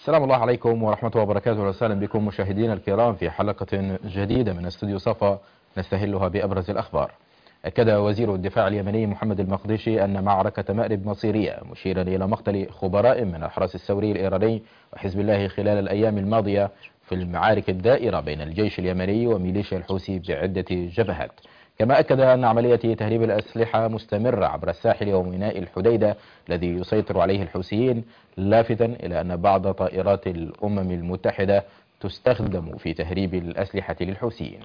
السلام الله عليكم ورحمة الله وبركاته وسهلا بكم مشاهدينا الكرام في حلقة جديدة من استوديو صفا نستهلها بأبرز الأخبار أكد وزير الدفاع اليمني محمد المقدشي أن معركة مأرب مصيرية مشيرا إلى مقتل خبراء من الحرس الثوري الإيراني وحزب الله خلال الأيام الماضية في المعارك الدائرة بين الجيش اليمني وميليشيا الحوثي بعدة جبهات كما أكد أن عملية تهريب الأسلحة مستمرة عبر الساحل وميناء الحديدة الذي يسيطر عليه الحوثيين لافتا إلى أن بعض طائرات الأمم المتحدة تستخدم في تهريب الأسلحة للحوثيين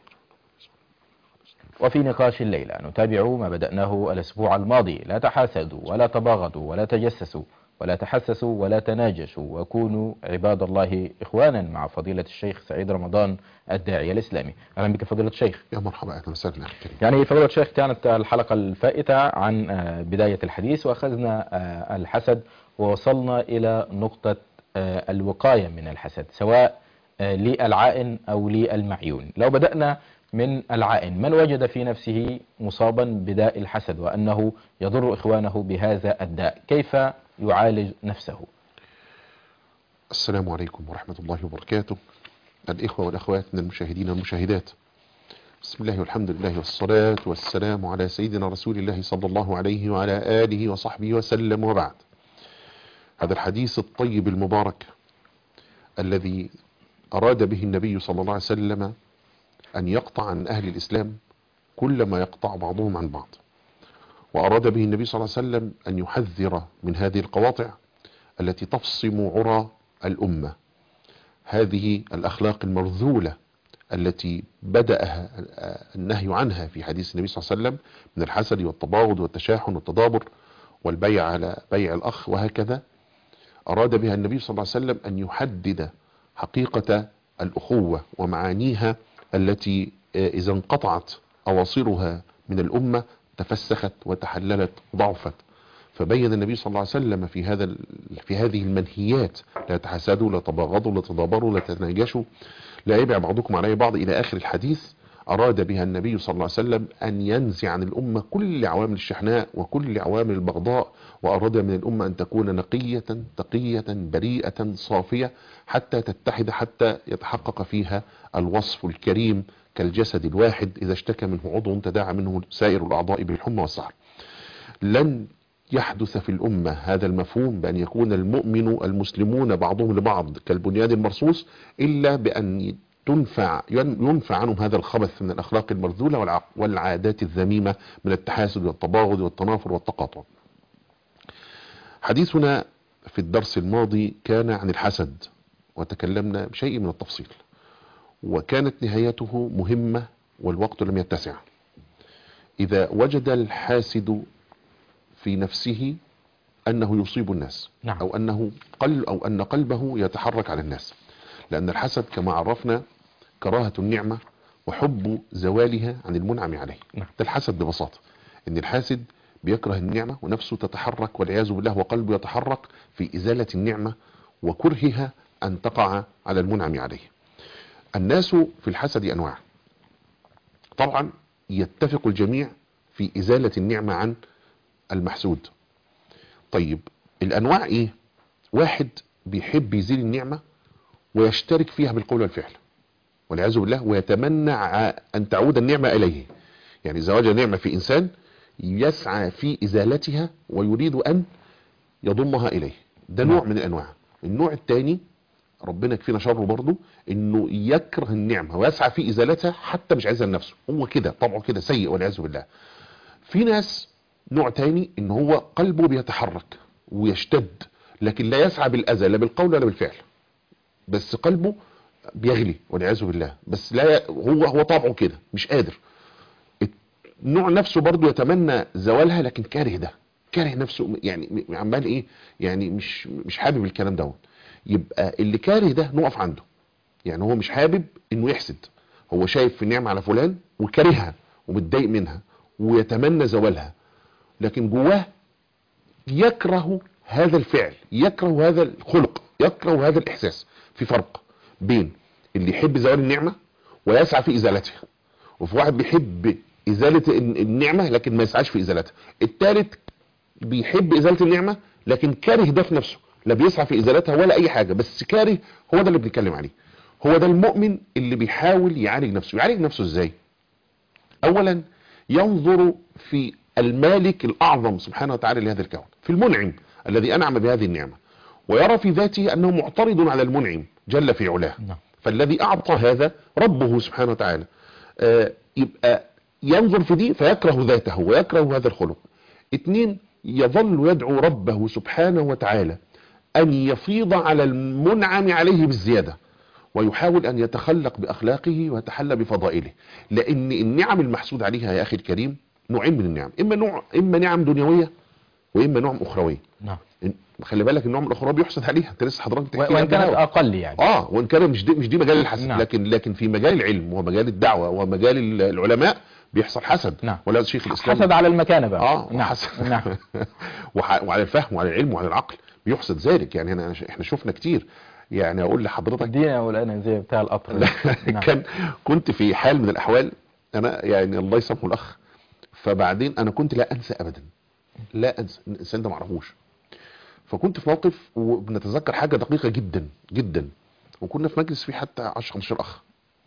وفي نقاش الليلة نتابع ما بدأناه الأسبوع الماضي لا تحاسدوا ولا تباغضوا ولا تجسسوا ولا تحسسوا ولا تناجشوا وكونوا عباد الله إخوانا مع فضيلة الشيخ سعيد رمضان الداعية الإسلامي أهلا بك فضيلة الشيخ يا مرحبا أهلا وسهلا أخي الكريم يعني فضيلة الشيخ كانت الحلقة الفائتة عن بداية الحديث وأخذنا الحسد ووصلنا إلى نقطة الوقاية من الحسد سواء للعائن أو للمعيون لو بدأنا من العائن من وجد في نفسه مصابا بداء الحسد وأنه يضر إخوانه بهذا الداء كيف يعالج نفسه السلام عليكم ورحمة الله وبركاته الإخوة والأخوات من المشاهدين والمشاهدات بسم الله والحمد لله والصلاة والسلام على سيدنا رسول الله صلى الله عليه وعلى آله وصحبه وسلم وبعد هذا الحديث الطيب المبارك الذي أراد به النبي صلى الله عليه وسلم أن يقطع عن أهل الإسلام كل ما يقطع بعضهم عن بعض وأراد به النبي صلى الله عليه وسلم أن يحذر من هذه القواطع التي تفصم عرى الأمة هذه الأخلاق المرذولة التي بدأها النهي عنها في حديث النبي صلى الله عليه وسلم من الحسد والتباغض والتشاحن والتدابر والبيع على بيع الأخ وهكذا أراد بها النبي صلى الله عليه وسلم أن يحدد حقيقة الأخوة ومعانيها التي إذا انقطعت أواصرها من الأمة تفسخت وتحللت ضعفت فبين النبي صلى الله عليه وسلم في هذا في هذه المنهيات لا تحسدوا لا تباغضوا لا تدابروا لا تناجشوا لا يبع بعضكم علي بعض إلى آخر الحديث أراد بها النبي صلى الله عليه وسلم أن ينزع عن الأمة كل عوامل الشحناء وكل عوامل البغضاء وأراد من الأمة أن تكون نقية تقية بريئة صافية حتى تتحد حتى يتحقق فيها الوصف الكريم كالجسد الواحد إذا اشتكى منه عضو تداعى منه سائر الأعضاء بالحمى والسهر لن يحدث في الأمة هذا المفهوم بأن يكون المؤمن المسلمون بعضهم لبعض كالبنيان المرصوص إلا بأن تنفع ينفع عنهم هذا الخبث من الأخلاق المرذولة والعادات الذميمة من التحاسد والتباغض والتنافر والتقاطع حديثنا في الدرس الماضي كان عن الحسد وتكلمنا بشيء من التفصيل وكانت نهايته مهمة والوقت لم يتسع إذا وجد الحاسد في نفسه أنه يصيب الناس نعم. أو أنه قل أو أن قلبه يتحرك على الناس لأن الحسد كما عرفنا كراهة النعمة وحب زوالها عن المنعم عليه نعم. ده الحسد ببساطة ان الحاسد بيكره النعمة ونفسه تتحرك والعياذ بالله وقلبه يتحرك في إزالة النعمة وكرهها أن تقع على المنعم عليه الناس في الحسد أنواع طبعا يتفق الجميع في إزالة النعمة عن المحسود طيب الأنواع إيه واحد بيحب يزيل النعمة ويشترك فيها بالقول والفعل والعياذ بالله ويتمنى أن تعود النعمة إليه يعني إذا وجد نعمة في إنسان يسعى في إزالتها ويريد أن يضمها إليه ده نوع من الأنواع النوع الثاني ربنا يكفينا شره برضه انه يكره النعمة ويسعى في ازالتها حتى مش عايزها لنفسه هو كده طبعه كده سيء والعياذ بالله في ناس نوع تاني ان هو قلبه بيتحرك ويشتد لكن لا يسعى بالاذى لا بالقول ولا بالفعل بس قلبه بيغلي والعياذ بالله بس لا ي... هو هو طبعه كده مش قادر النوع نفسه برضه يتمنى زوالها لكن كاره ده كاره نفسه يعني عمال ايه يعني مش مش حابب الكلام دوت يبقى اللي كاره ده نقف عنده يعني هو مش حابب انه يحسد هو شايف في نعمة على فلان وكارهها ومتضايق منها ويتمنى زوالها لكن جواه يكره هذا الفعل يكره هذا الخلق يكره هذا الاحساس في فرق بين اللي يحب زوال النعمة ويسعى في ازالتها وفي واحد بيحب ازالة النعمة لكن ما يسعاش في ازالتها الثالث بيحب ازالة النعمة لكن كاره ده في نفسه لا بيسعى في ازالتها ولا اي حاجه بس كاره هو ده اللي بنتكلم عليه هو ده المؤمن اللي بيحاول يعالج نفسه يعالج نفسه ازاي اولا ينظر في المالك الاعظم سبحانه وتعالى لهذا الكون في المنعم الذي انعم بهذه النعمه ويرى في ذاته انه معترض على المنعم جل في علاه نعم. فالذي اعطى هذا ربه سبحانه وتعالى آه، يبقى ينظر في دي فيكره ذاته ويكره هذا الخلق اتنين يظل يدعو ربه سبحانه وتعالى ان يفيض على المنعم عليه بالزيادة ويحاول ان يتخلق باخلاقه ويتحلى بفضائله لان النعم المحسود عليها يا اخي الكريم نوعين من النعم اما نوع اما نعم دنيوية واما نعم اخروية نعم خلي بالك النعم الاخروية بيحسد عليها انت لسه حضرتك و- بتحكي وان قبل كانت الهوا. اقل يعني اه وان كان مش دي مش دي مجال الحسد نعم. لكن لكن في مجال العلم ومجال الدعوه ومجال ال- العلماء بيحصل حسد نعم. ولا شيخ الاسلام حسد على المكانه بقى اه نعم وحسد نعم وح- وعلى الفهم وعلى العلم وعلى العقل بيحسد ذلك يعني أنا احنا شفنا كتير يعني اقول لحضرتك ادينا ولا زي بتاع القطر نعم. كان كنت في حال من الاحوال انا يعني الله يسامحه الاخ فبعدين انا كنت لا انسى ابدا لا انسى الانسان ده معرفوش فكنت في موقف وبنتذكر حاجه دقيقه جدا جدا وكنا في مجلس فيه حتى 10 15 اخ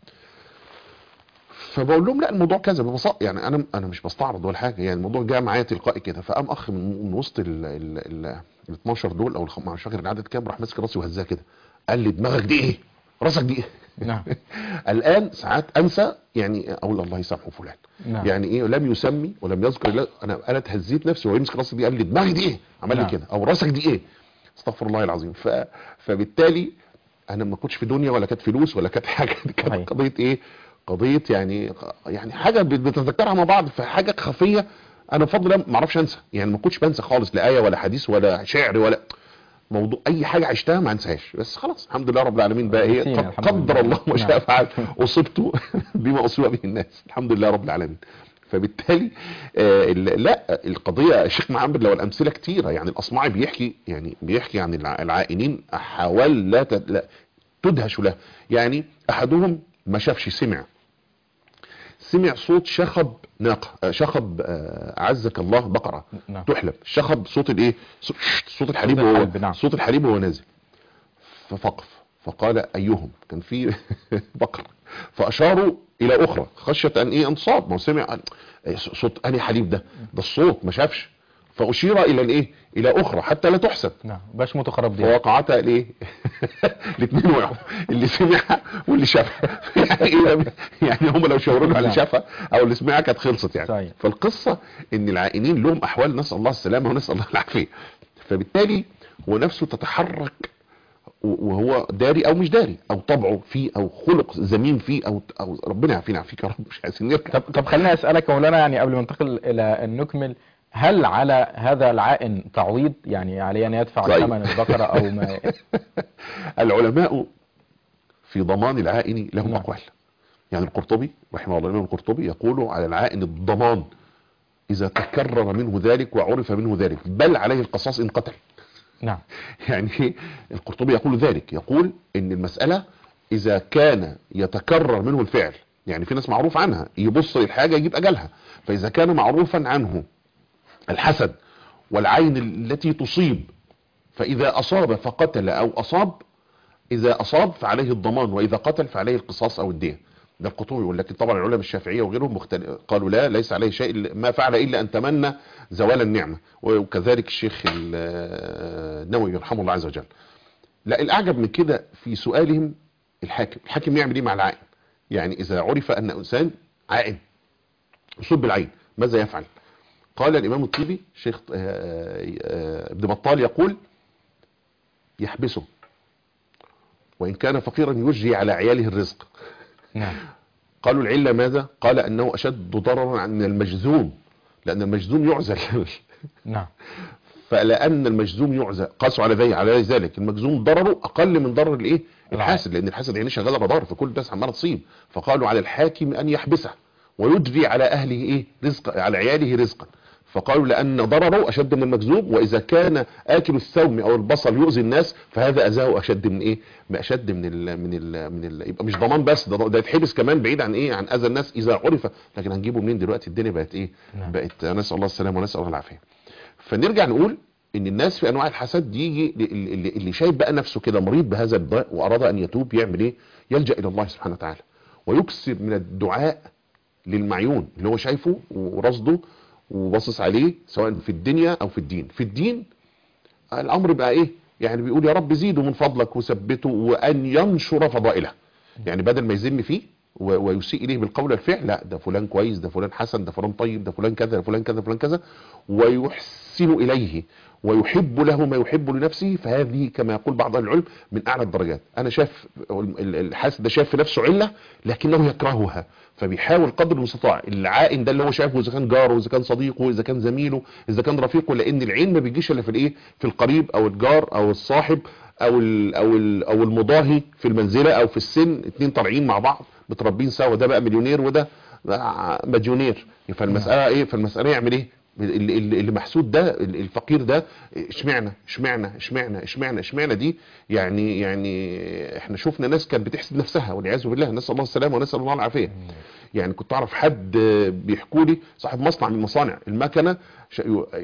فبقول لهم لا الموضوع كذا ببساطه يعني انا انا مش بستعرض ولا حاجه يعني الموضوع جاء معايا تلقائي كده فقام اخ من, من وسط ال ال ال ال 12 دول او الخ- مش فاكر العدد كام راح ماسك راسي وهزاه كده قال لي دماغك دي ايه؟ راسك دي ايه؟ نعم الان ساعات انسى يعني اقول الله يسامحه فلان نعم. يعني ايه لم يسمي ولم يذكر الله انا انا اتهزيت نفسي وهو يمسك راسي دي قال لي دماغي دي ايه عمل لي نعم. كده او راسك دي ايه استغفر الله العظيم ف... فبالتالي انا ما كنتش في دنيا ولا كانت فلوس ولا كانت حاجه دي صحيح. كانت قضيه ايه قضيه يعني يعني حاجه بنتذكرها مع بعض في حاجه خفيه انا بفضل الله ما اعرفش انسى يعني ما كنتش بنسى خالص لا ايه ولا حديث ولا شعر ولا موضوع اي حاجه عشتها ما انساهاش بس خلاص الحمد لله رب العالمين بقى ايه نسينا قد- الحمد قدر لله. الله ما شاء نعم. فعل اصبت بما اصيب به الناس الحمد لله رب العالمين فبالتالي آه ال- لا القضيه الشيخ محمد لو الامثله كتيره يعني الاصمعي بيحكي يعني بيحكي عن الع- العائنين احوال لا, ت- لا تدهش له يعني احدهم ما شافش سمع سمع صوت شخب ناقه آه، شخب آه، اعزك الله بقره نعم. تحلب شخب صوت الايه صوت- صوت الحليب صوت وهو الحلب، نعم. صوت الحليب وهو نازل ففقف فقال ايهم كان في بقر فاشاروا الى اخرى خشيه ان ايه ان تصاب ما هو سمع إيه صوت انهي حليب ده ده الصوت ما شافش فاشير الى الايه الى اخرى حتى لا تحسب نعم باش متقرب دي فوقعتا الايه الاثنين وقعوا اللي سمع واللي شافها يعني إيه؟ يعني هم لو شاوروا له على اللي نعم. شافها او اللي سمعها كانت خلصت يعني صحيح. فالقصه ان العائنين لهم احوال نسال الله السلامه ونسال الله العافيه فبالتالي هو نفسه تتحرك و- وهو داري او مش داري او طبعه فيه او خلق زمين فيه او او ربنا يعافينا يعافيك يا رب مش عايزين نركب طب طب خليني اسالك يا مولانا يعني قبل ما ننتقل الى ان نكمل هل على هذا العائن تعويض يعني عليه ان يدفع طيب. ثمن البقره او ما العلماء في ضمان العائن لهم نعم. اقوال يعني القرطبي رحمه الله الامام القرطبي يقول على العائن الضمان اذا تكرر منه ذلك وعرف منه ذلك بل عليه القصاص ان قتل نعم يعني القرطبي يقول ذلك يقول ان المسألة اذا كان يتكرر منه الفعل يعني في ناس معروف عنها يبص للحاجة يجيب اجلها فاذا كان معروفا عنه الحسد والعين التي تصيب فاذا اصاب فقتل او اصاب اذا اصاب فعليه الضمان واذا قتل فعليه القصاص او الدية ده القطوبي يقول لكن طبعا العلماء الشافعيه وغيرهم مختلف قالوا لا ليس عليه شيء إلا- ما فعل الا ان تمنى زوال النعمه وكذلك الشيخ ال- النووي يرحمه الله عز وجل لا الاعجب من كده في سؤالهم الحاكم الحاكم يعمل ايه مع العائن يعني اذا عرف ان انسان عائن يصيب بالعين ماذا يفعل قال الامام الطيبي شيخ آه، آه، ابن بطال يقول يحبسه وان كان فقيرا يجري على عياله الرزق نعم قالوا العلة ماذا قال انه اشد ضررا من المجذوم لان المجذوم يعزل نعم فلان المجذوم يعزل قاسوا على ذلك على ذلك المجذوم ضرره اقل من ضرر الايه الحاسد لان الحاسد عينيه شغاله رادار فكل الناس عماله تصيب فقالوا على الحاكم ان يحبسه ويجري على اهله ايه رزق على عياله رزقا فقالوا لان ضرره اشد من المجذوم واذا كان اكل الثوم او البصل يؤذي الناس فهذا اذاه اشد من ايه ما اشد من ال من ال من ال يبقى مش ضمان بس ده, ده يتحبس كمان بعيد عن ايه عن اذى الناس اذا عرف لكن هنجيبه منين دلوقتي الدنيا بقت ايه نعم. بقت نسال الله السلامه ونسال الله العافيه فنرجع نقول ان الناس في انواع الحسد يجي اللي, اللي- اللي شايف بقى نفسه كده مريض بهذا الداء واراد ان يتوب يعمل ايه يلجا الى الله سبحانه وتعالى ويكثر من الدعاء للمعيون اللي هو شايفه ورصده وباصص عليه سواء في الدنيا او في الدين في الدين الامر بقى ايه يعني بيقول يا رب زيده من فضلك وثبته وان ينشر فضائله يعني بدل ما يذم فيه و- ويسيء اليه بالقول والفعل لا ده فلان كويس ده فلان حسن ده فلان طيب ده فلان كذا ده فلان كذا فلان كذا ويحسن اليه ويحب له ما يحب لنفسه فهذه كما يقول بعض اهل العلم من اعلى الدرجات انا شاف ال- الحاسد ده شاف في نفسه عله لكنه يكرهها فبيحاول قدر المستطاع العائن ده اللي هو شايفه اذا كان جاره اذا كان صديقه اذا كان زميله اذا كان رفيقه لان العين ما بيجيش الا في الايه في القريب او الجار او الصاحب او ال او ال او المضاهي في المنزله او في السن اتنين طالعين مع بعض متربين سوا ده بقى مليونير وده بقى مديونير فالمساله ايه فالمساله يعمل ايه اللي, اللي اللي محسود ده الفقير ده اشمعنى اشمعنى اشمعنى اشمعنى اشمعنى دي يعني يعني احنا شفنا ناس كانت بتحسد نفسها والعياذ بالله نسال الله السلامه ونسال الله العافيه يعني كنت اعرف حد بيحكوا لي صاحب مصنع من المصانع المكنه ش-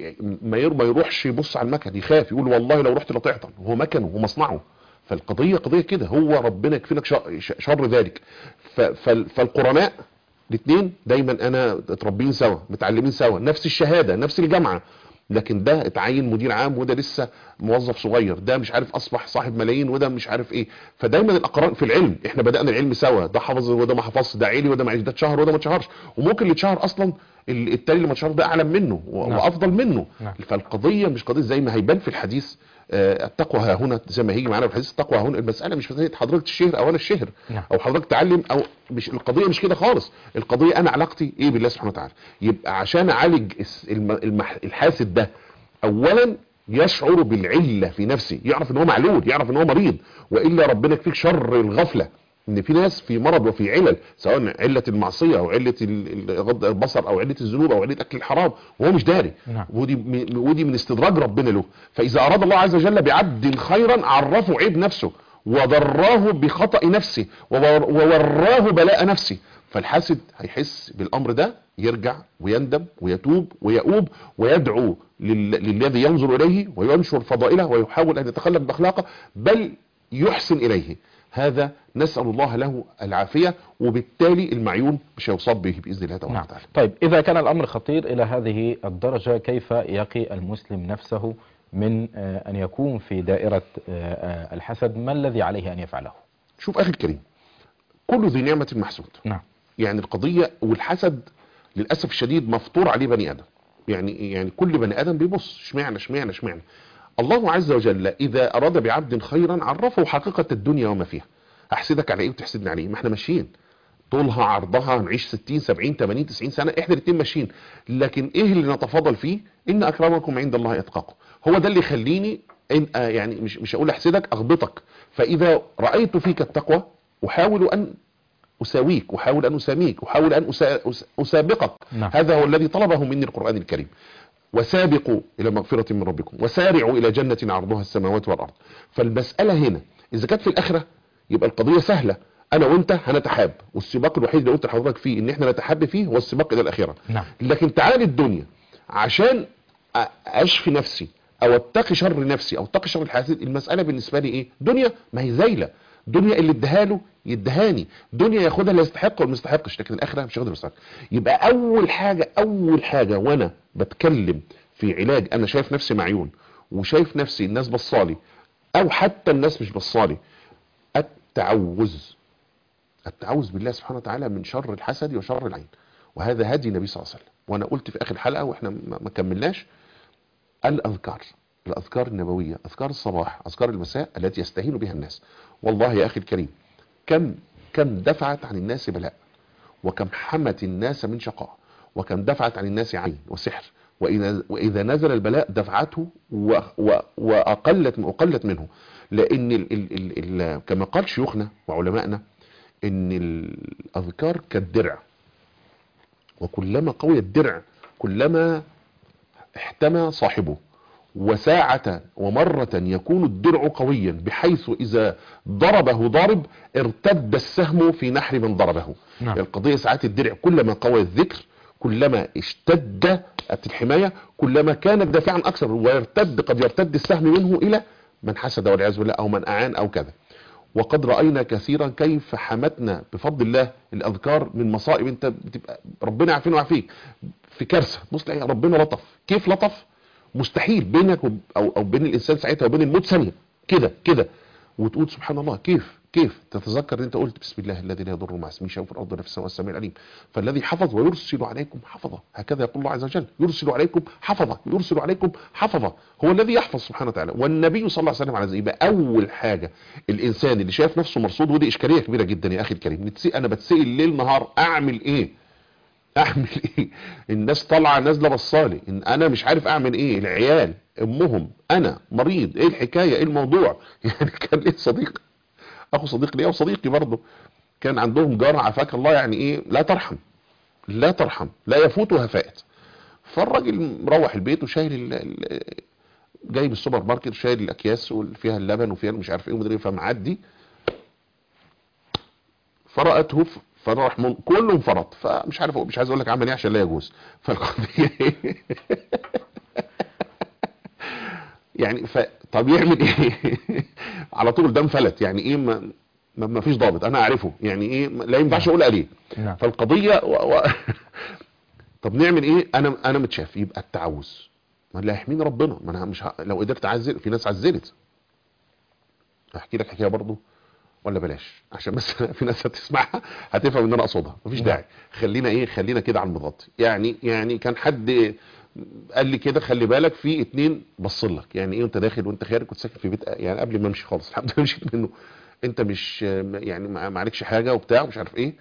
ما ير- ما يروحش يبص على المكن يخاف يقول والله لو رحت لطعطا هو مكنه ومصنعه فالقضيه قضيه كده هو ربنا يكفينك شر, شر ذلك ف- فال- فالقرناء الاثنين دايما انا اتربين سوا متعلمين سوا نفس الشهاده نفس الجامعه لكن ده اتعين مدير عام وده لسه موظف صغير ده مش عارف اصبح صاحب ملايين وده مش عارف ايه فدايما الاقران في العلم احنا بدانا العلم سوا ده حفظ وده ما حفظش ده عيلي وده ما عيلي ده اتشهر وده ما اتشهرش وممكن اللي اتشهر اصلا ال- التاني اللي ما اتشهر ده اعلم منه و- نعم. وافضل منه نعم. فالقضيه مش قضيه زي ما هيبان في الحديث آه، التقوى ها هنا زي ما هيجي معانا في الحديث التقوى ها هنا المساله مش مساله حضرتك تشهر او انا الشهر نعم. او حضرتك تعلم او مش القضيه مش كده خالص القضيه انا علاقتي ايه بالله سبحانه وتعالى يبقى عشان اعالج الس- الم- المح- الحاسد ده اولا يشعر بالعله في نفسه يعرف ان هو معلول يعرف ان هو مريض والا ربنا يكفيك شر الغفله ان في ناس في مرض وفي علل سواء عله المعصيه او عله ال- ال- غض البصر او عله الذنوب او عله اكل الحرام وهو مش داري نعم. ودي من- ودي من استدراج ربنا له فاذا اراد الله عز وجل بعبد خيرا عرفه عيب نفسه وضراه بخطأ نفسه وور- ووراه بلاء نفسه فالحاسد هيحس بالامر ده يرجع ويندم ويتوب ويؤوب ويدعو لل- للذي ينظر اليه وينشر فضائله ويحاول ان يتخلق باخلاقه بل يحسن اليه هذا نسال الله له العافيه وبالتالي المعيون مش هيصاب به باذن الله تبارك نعم وتعالى طيب إذا كان الأمر خطير إلى هذه الدرجة كيف يقي المسلم نفسه من آه، أن يكون في دائرة آه، آه، الحسد ما الذي عليه أن يفعله شوف اخي الكريم كل ذي نعمه محسود نعم يعني القضية والحسد للأسف الشديد مفطور عليه بني آدم يعني يعني كل بني آدم بيبص اشمعنى اشمعنى اشمعنى الله عز وجل إذا أراد بعبد خيرا عرفه حقيقة الدنيا وما فيها أحسدك على إيه وتحسدني على إيه ما احنا ماشيين طولها عرضها نعيش 60 70 80 90 سنة احنا الاثنين ماشيين لكن ايه اللي نتفاضل فيه ان اكرمكم عند الله اتقاكم هو ده اللي يخليني إن آه يعني مش مش هقول احسدك اغبطك فاذا رايت فيك التقوى احاول ان أساويك أحاول أن أساميك أحاول أن أسا- أس- أسابقك نعم. هذا هو الذي طلبه مني القرآن الكريم وسابقوا إلى مغفرة من ربكم وسارعوا إلى جنة عرضها السماوات والأرض فالمسألة هنا إذا كانت في الآخرة يبقى القضية سهلة أنا وأنت هنتحاب والسباق الوحيد اللي قلت لحضرتك فيه إن إحنا نتحاب فيه هو السباق إلى الآخرة نعم. لكن تعال الدنيا عشان أ- أشفي نفسي أو أتقي شر نفسي أو أتقي شر الحاسد المسألة بالنسبة لي إيه دنيا ما هي زايلة دنيا اللي اداها له يدهاني دنيا ياخدها اللي يستحق واللي ما يستحقش لكن الاخره مش هياخدها اللي يستحق يبقى اول حاجه اول حاجه وانا بتكلم في علاج انا شايف نفسي معيون وشايف نفسي الناس بصالي او حتى الناس مش بصالي التعوذ التعوذ بالله سبحانه وتعالى من شر الحسد وشر العين وهذا هدي النبي صلى الله عليه وسلم وانا قلت في اخر الحلقه واحنا ما ما كملناش الاذكار الاذكار النبويه اذكار الصباح اذكار المساء التي يستهين بها الناس والله يا اخي الكريم كم كم دفعت عن الناس بلاء وكم حمت الناس من شقاء وكم دفعت عن الناس عين وسحر وإذا, وإذا نزل البلاء دفعته و و وأقلت أقلت منه لأن ال ال ال ال كما قال شيوخنا وعلمائنا إن الأذكار كالدرع وكلما قوي الدرع كلما احتمى صاحبه وساعة ومرة يكون الدرع قويا بحيث إذا ضربه ضارب ارتد السهم في نحر من ضربه نعم. القضية ساعات الدرع كلما قوى الذكر كلما اشتدت الحماية كلما كانت دافعا أكثر ويرتد قد يرتد السهم منه إلى من حسد والعياذ بالله أو من أعان أو كذا وقد رأينا كثيرا كيف حمتنا بفضل الله الأذكار من مصائب انت بتبقى ربنا يعافينا ويعافيك في كارثة بص تلاقي ربنا لطف كيف لطف مستحيل بينك وب- أو, أو بين الإنسان ساعتها وبين الموت ثانية كده كده وتقول سبحان الله كيف كيف تتذكر ان انت قلت بسم الله الذي لا يضر مع اسمه شيء في الارض ولا في السماء السميع العليم فالذي حفظ ويرسل عليكم حفظه هكذا يقول الله عز وجل يرسل عليكم حفظه يرسل عليكم حفظه هو الذي يحفظ سبحانه وتعالى والنبي صلى الله عليه وسلم على زي يبقى اول حاجه الانسان اللي شايف نفسه مرصود ودي اشكاليه كبيره جدا يا اخي الكريم نتسي انا بتسال ليل نهار اعمل ايه اعمل ايه الناس طالعه نازله بصالي ان انا مش عارف اعمل ايه العيال امهم انا مريض ايه الحكايه ايه الموضوع يعني كان ليه صديق اخو صديق ليا وصديقي برضه كان عندهم جار عافاك الله يعني ايه لا ترحم لا ترحم لا يفوتها فائت فالراجل مروح البيت وشايل ال- ال- جايب السوبر ماركت شايل الاكياس وفيها اللبن وفيها مش عارف ايه ومدري ايه فمعدي فرأته ف- فراح من كله انفرط فمش عارف مش عايز اقول لك عمل ايه عشان لا يجوز فالقضيه إيه؟ يعني ف... طب يعمل ايه على طول دم فلت يعني ايه ما... ما ما فيش ضابط انا اعرفه يعني ايه ما- لا ينفعش اقول عليه نعم فالقضيه و... و... طب نعمل ايه انا انا متشاف يبقى التعوذ ما اللي هيحميني ربنا ما انا مش ه... لو قدرت اعزل في ناس عزلت احكي لك حكايه برضو ولا بلاش عشان بس في ناس هتسمعها هتفهم ان انا اقصدها مفيش نعم. داعي خلينا ايه خلينا كده على المضاد يعني يعني كان حد قال لي كده خلي بالك في اتنين بصل لك يعني ايه وانت داخل وانت خارج كنت ساكن في بيت يعني قبل ما امشي خالص الحمد لله مشيت منه انت مش يعني ما ما عليكش حاجه وبتاع ومش عارف ايه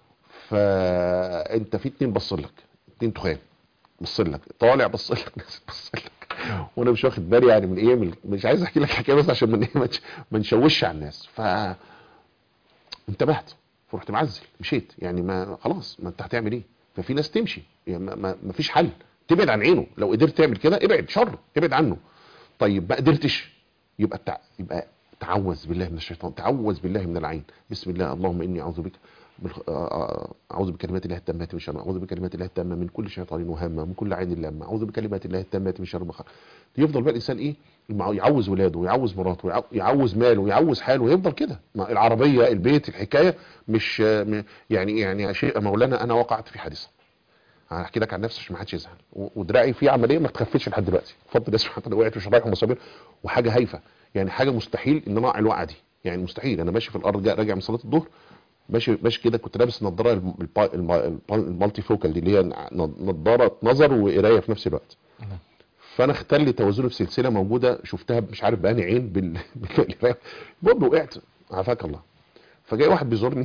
فانت في اتنين بصل لك اتنين تخان بصل لك طالع بصل لك نازل بصل لك وانا مش واخد بالي يعني من ايه من مش عايز احكي لك حكايه بس عشان من ايه ما تش- ما نشوش على الناس ف انتبهت فرحت معزل مشيت يعني ما خلاص ما انت هتعمل ايه ففي ناس تمشي يعني ما, ما, ما فيش حل تبعد عن عينه لو قدرت تعمل كده ابعد شر ابعد عنه طيب ما قدرتش يبقى التع... يبقى تعوذ بالله من الشيطان تعوذ بالله من العين بسم الله اللهم اني اعوذ بك بالخ... آ- آ- اعوذ بكلمات الله التامات من شر ما- اعوذ بكلمات الله التامه من كل شيطان وهامه من كل عين لامه اعوذ بكلمات الله التامات من شر ما خلق يفضل بقى الانسان ايه مع- يعوز ولاده ويعوز مراته ويعو- يعوز ماله ويعوز حاله ويفضل كده ما العربيه البيت الحكايه مش آه، م- يعني يعني يا شيء مولانا انا وقعت في حادثه هحكي لك عن نفسي عشان ما حدش يزعل و- ودراعي فيه عمليه ما اتخفتش لحد دلوقتي بفضل الله سبحانه وتعالى وقعت في شرايح ومصابير وحاجه هايفه يعني حاجه مستحيل ان انا اقع الوقعه دي يعني مستحيل انا ماشي في الارض جا- راجع من صلاه الظهر ماشي ماشي كده كنت لابس نظاره الم- الب- الم- الب- المالتي فوكال دي اللي هي ن- نظاره نظر وقرايه في نفس الوقت نعم. فانا اختل توازني في سلسله موجوده شفتها مش عارف باني عين بال بالقراية. المهم وقعت عافاك الله فجاي واحد بيزورني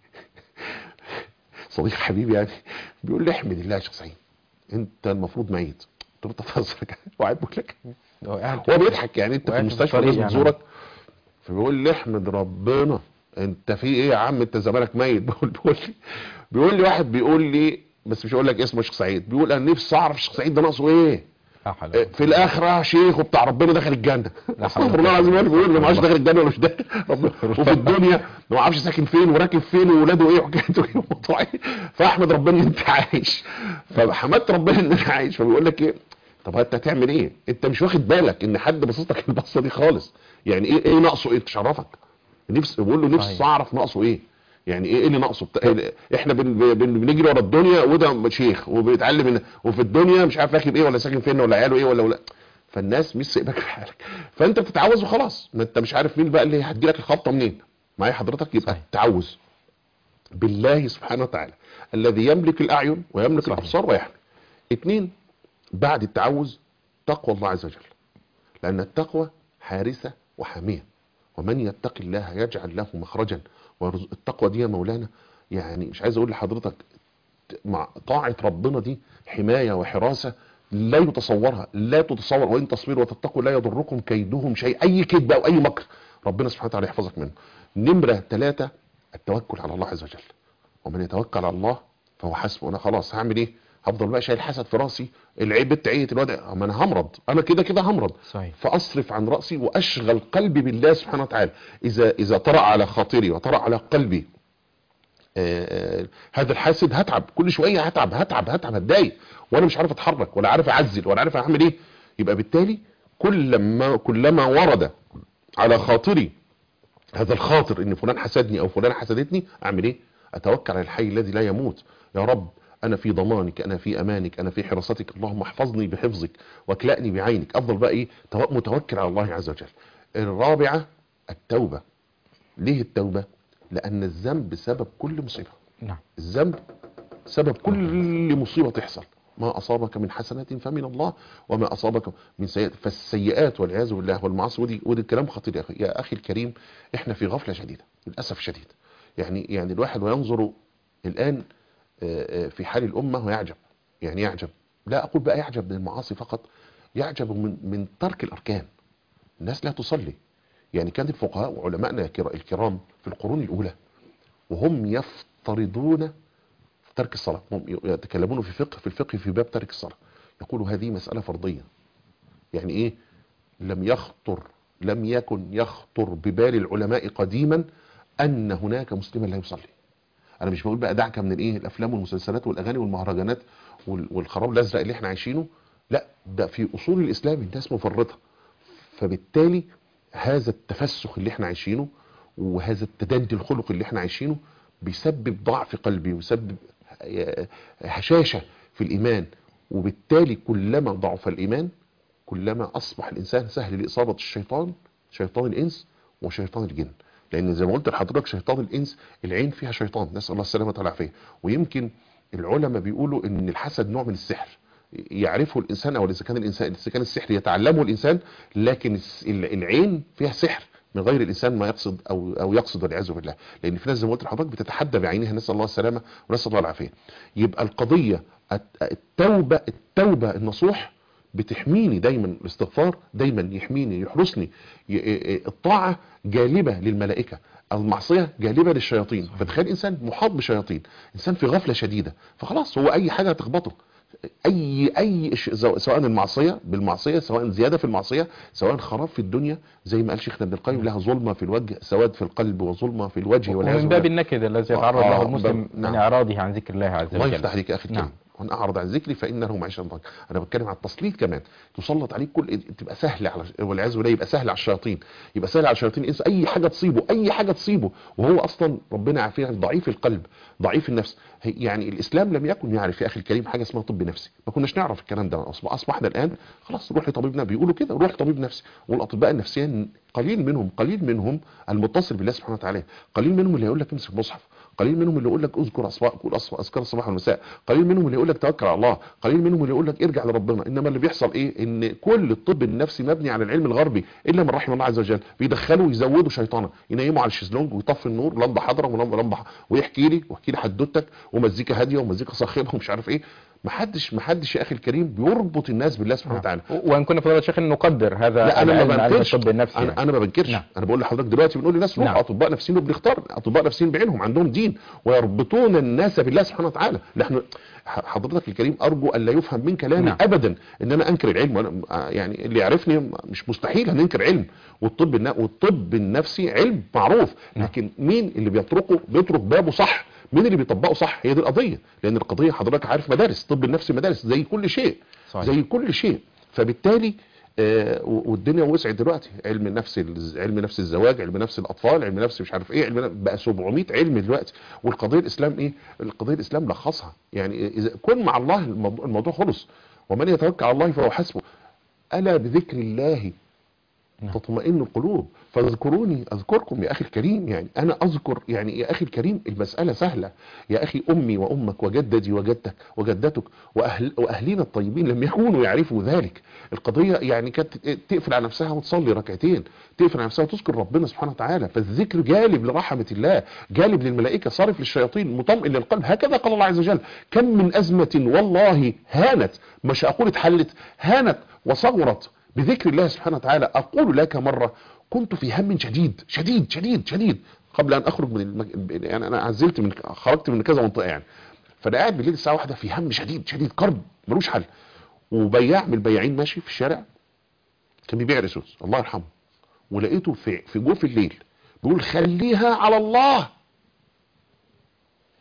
صديق حبيبي يعني بيقول لي احمد الله يا شيخ سعيد انت المفروض ميت قلت له انت بتهزر وقاعد بيقول لك هو قاعد هو بيضحك يعني انت في وقعت في المستشفى الطريق الناس يعني. بتزورك فبيقول لي احمد ربنا انت في ايه يا عم انت زمانك ميت بيقول بيقول لي بيقول لي واحد بيقول لي بس مش هقول لك اسمه الشيخ سعيد بيقول انا نفسي اعرف الشيخ سعيد ده ناقصه ايه لا حول ولا اه، في الاخره شيخ وبتاع ربنا دخل الجنه لا حول استغفر ولا الله العظيم قوة بيقول لي ما عادش إلا داخل الجنه ولا مش داخل ربنا- وفي الدنيا ما اعرفش ساكن فين وراكب فين وولاده ايه وحكايته ايه وموضوع ايه فاحمد ربنا ان انت عايش فحمدت ربنا ان انا عايش فبيقول لك ايه طب انت هتعمل ايه انت مش واخد بالك ان حد باصص لك البصه دي خالص يعني ايه ايه ناقصه ايه تشرفك نفس بقول له نفسي صحيح. اعرف ناقصه ايه يعني ايه إيه اللي ناقصه بتا... احنا بن... بن... بنجري ورا الدنيا وده شيخ وبيتعلم إن... وفي الدنيا مش عارف راكب ايه ولا ساكن فين ولا عياله ايه ولا ولا فالناس مش سايبك في حالك فانت بتتعوذ وخلاص ما انت مش عارف مين بقى اللي هتجيلك الخبطه منين معايا حضرتك يبقى صحيح. التعوذ بالله سبحانه وتعالى الذي يملك الاعين ويملك صحيح. الابصار ويحمي اتنين بعد التعوذ تقوى الله عز وجل لأن التقوى حارسة وحامية ومن يتق الله يجعل له مخرجا ويرزق- التقوى دي يا مولانا يعني مش عايز أقول لحضرتك ت- مع طاعة ربنا دي حماية وحراسة لا يتصورها لا تتصور وإن تصبروا وتتقوا لا يضركم كيدهم شيء أي كذب أو أي مكر ربنا سبحانه وتعالى يحفظك منه نمرة ثلاثة التوكل على الله عز وجل ومن يتوكل على الله فهو حسبه انا خلاص هعمل ايه هفضل بقى شايل حسد في راسي العيب بنت عيت الواد اما انا همرض انا كده كده همرض صحيح فاصرف عن راسي واشغل قلبي بالله سبحانه وتعالى اذا اذا طرأ على خاطري وطرأ على قلبي آه، آه، هذا الحاسد هتعب كل شويه هتعب هتعب هتعب هتضايق وانا مش عارف اتحرك ولا عارف اعزل ولا عارف اعمل ايه يبقى بالتالي كلما كلما ورد على خاطري هذا الخاطر ان فلان حسدني او فلان حسدتني اعمل ايه اتوكل على الحي الذي لا يموت يا رب انا في ضمانك انا في امانك انا في حراستك اللهم احفظني بحفظك واكلأني بعينك افضل بقى ايه تو- متوكل على الله عز وجل الرابعه التوبه ليه التوبه لان الذنب سبب كل مصيبه نعم الذنب سبب كل مصيبة تحصل ما أصابك من حسنة فمن الله وما أصابك من سيئات فالسيئات والعياذ بالله والمعاصي ودي, ودي الكلام خطير يا أخي يا أخي الكريم إحنا في غفلة شديدة للأسف شديد يعني يعني الواحد وينظر الآن آه، آه، في حال الأمة ويعجب يعني يعجب لا أقول بقى يعجب من المعاصي فقط يعجب من من ترك الأركان الناس لا تصلي يعني كان الفقهاء وعلمائنا الكرا- الكرام في القرون الأولى وهم يفترضون ترك الصلاة هم يتكلمون في فقه في الفقه في باب ترك الصلاة يقولوا هذه مسألة فرضية يعني ايه لم يخطر لم يكن يخطر ببال العلماء قديما ان هناك مسلما لا يصلي انا مش بقول بقى دعك من الايه الافلام والمسلسلات والاغاني والمهرجانات وال- والخراب الازرق اللي احنا عايشينه لا ده في اصول الاسلام الناس مفرطه فبالتالي هذا التفسخ اللي احنا عايشينه وهذا التدني الخلق اللي احنا عايشينه بيسبب ضعف قلبي ويسبب هشاشة في الإيمان وبالتالي كلما ضعف الإيمان كلما أصبح الإنسان سهل لإصابة الشيطان شيطان الإنس وشيطان الجن لأن زي ما قلت لحضرتك شيطان الإنس العين فيها شيطان نسأل الله السلامة والعافية ويمكن العلماء بيقولوا إن الحسد نوع من السحر يعرفه الإنسان أو إذا كان الإنسان إذا كان السحر يتعلمه الإنسان لكن الس- العين فيها سحر من غير الانسان ما يقصد او او يقصد والعياذ بالله لان في ناس زي ما قلت لحضرتك بتتحدى بعينها نسال الله السلامه ونسال الله العافيه يبقى القضيه الت- التوبه التوبه النصوح بتحميني دايما الاستغفار دايما يحميني يحرسني ي- ي- الطاعه جالبه للملائكه المعصيه جالبه للشياطين فتخيل انسان محاط بشياطين انسان في غفله شديده فخلاص هو اي حاجه هتخبطه اي اي ش- سواء سواء المعصيه بالمعصيه سواء زياده في المعصيه سواء خراب في الدنيا زي ما قال شيخنا ابن القيم لها ظلمه في الوجه سواد في القلب وظلمه في الوجه والعياذ ومن باب بالله. النكد الذي آه، يتعرض آه، له المسلم باب- من نعم. إعراضه عن ذكر الله عز الله وجل يفتح عليك يا اخي الكريم نعم. وان اعرض عن ذكري فانه معيشه ضنكا انا بتكلم عن التسليط كمان تسلط عليك كل تبقى سهل على والعياذ بالله يبقى سهل على الشياطين يبقى سهل على الشياطين الانس اي حاجه تصيبه اي حاجه تصيبه وهو اصلا ربنا يعافينا ضعيف القلب ضعيف النفس هي- يعني الاسلام لم يكن يعرف يا اخي الكريم حاجه اسمها طب نفسي ما كناش نعرف الكلام ده أصب- اصبحنا الان خلاص روح لطبيب نفسي بيقولوا كده روح لطبيب نفسي والاطباء النفسيين قليل منهم قليل منهم المتصل بالله سبحانه وتعالى قليل منهم اللي يقول لك امسك مصحف قليل منهم اللي يقول لك اذكر اصوات قول أص- اذكار الصباح والمساء قليل منهم اللي يقول لك توكل على الله قليل منهم اللي يقول لك ارجع لربنا انما اللي بيحصل ايه ان كل الطب النفسي مبني على العلم الغربي الا من رحم الله عز وجل بيدخلوا يزودوا شيطانه ينيموا على الشيزلونج ويطفي النور لمبه حضراء ولمبه لمبه ح- ويحكي لي ويحكي لي حدوتك ومزيكا هاديه ومزيكا صاخبه ومش عارف ايه ما حدش ما حدش يا اخي الكريم بيربط الناس بالله سبحانه وتعالى وان كنا فضيلة الشيخ نقدر هذا لا انا العلم ما علم بنكرش الطب النفسي انا يعني. انا ما بنكرش نعم. انا بقول لحضرتك دلوقتي بنقول للناس روح نعم. اطباء نفسيين وبنختار اطباء نفسيين بعينهم عندهم دين ويربطون الناس بالله سبحانه وتعالى نحن ح- حضرتك الكريم ارجو ان لا يفهم من كلامي نعم. ابدا ان انا انكر العلم وانا آه، يعني اللي يعرفني مش مستحيل هننكر علم والطب الن- والطب النفسي علم معروف نعم. لكن مين اللي بيتركه بيترك بابه صح مين اللي بيطبقه صح هي دي القضيه لان القضيه حضرتك عارف مدارس الطب النفسي مدارس زي كل شيء صحيح. زي كل شيء فبالتالي آه، و- والدنيا وسعت دلوقتي علم نفس الز- علم نفس الزواج علم نفس الاطفال علم نفس مش عارف ايه علم نفس- بقى 700 علم دلوقتي والقضيه الاسلام ايه القضيه الاسلام لخصها يعني اذا كن مع الله الموضوع, الموضوع خلص ومن يتوكل على الله فهو حسبه الا بذكر الله نعم. تطمئن القلوب فاذكروني اذكركم يا اخي الكريم يعني انا اذكر يعني يا اخي الكريم المساله سهله يا اخي امي وامك وجدتي وجدتك وجدتك واهل واهلينا الطيبين لم يكونوا يعرفوا ذلك القضيه يعني كانت تقفل على نفسها وتصلي ركعتين تقفل على نفسها وتذكر ربنا سبحانه وتعالى فالذكر جالب لرحمه الله جالب للملائكه صارف للشياطين مطمئن للقلب هكذا قال الله عز وجل كم من ازمه والله هانت مش اقول اتحلت هانت وصغرت بذكر الله سبحانه وتعالى أقول لك مرة كنت في هم شديد شديد شديد شديد قبل أن أخرج من المك... يعني أنا عزلت من خرجت من كذا منطقة يعني فأنا قاعد بالليل الساعة واحدة في هم شديد شديد كرب ملوش حل وبياع من البياعين ماشي في الشارع كان بيبيع رسوس الله يرحمه ولقيته في في جوف الليل بيقول خليها على الله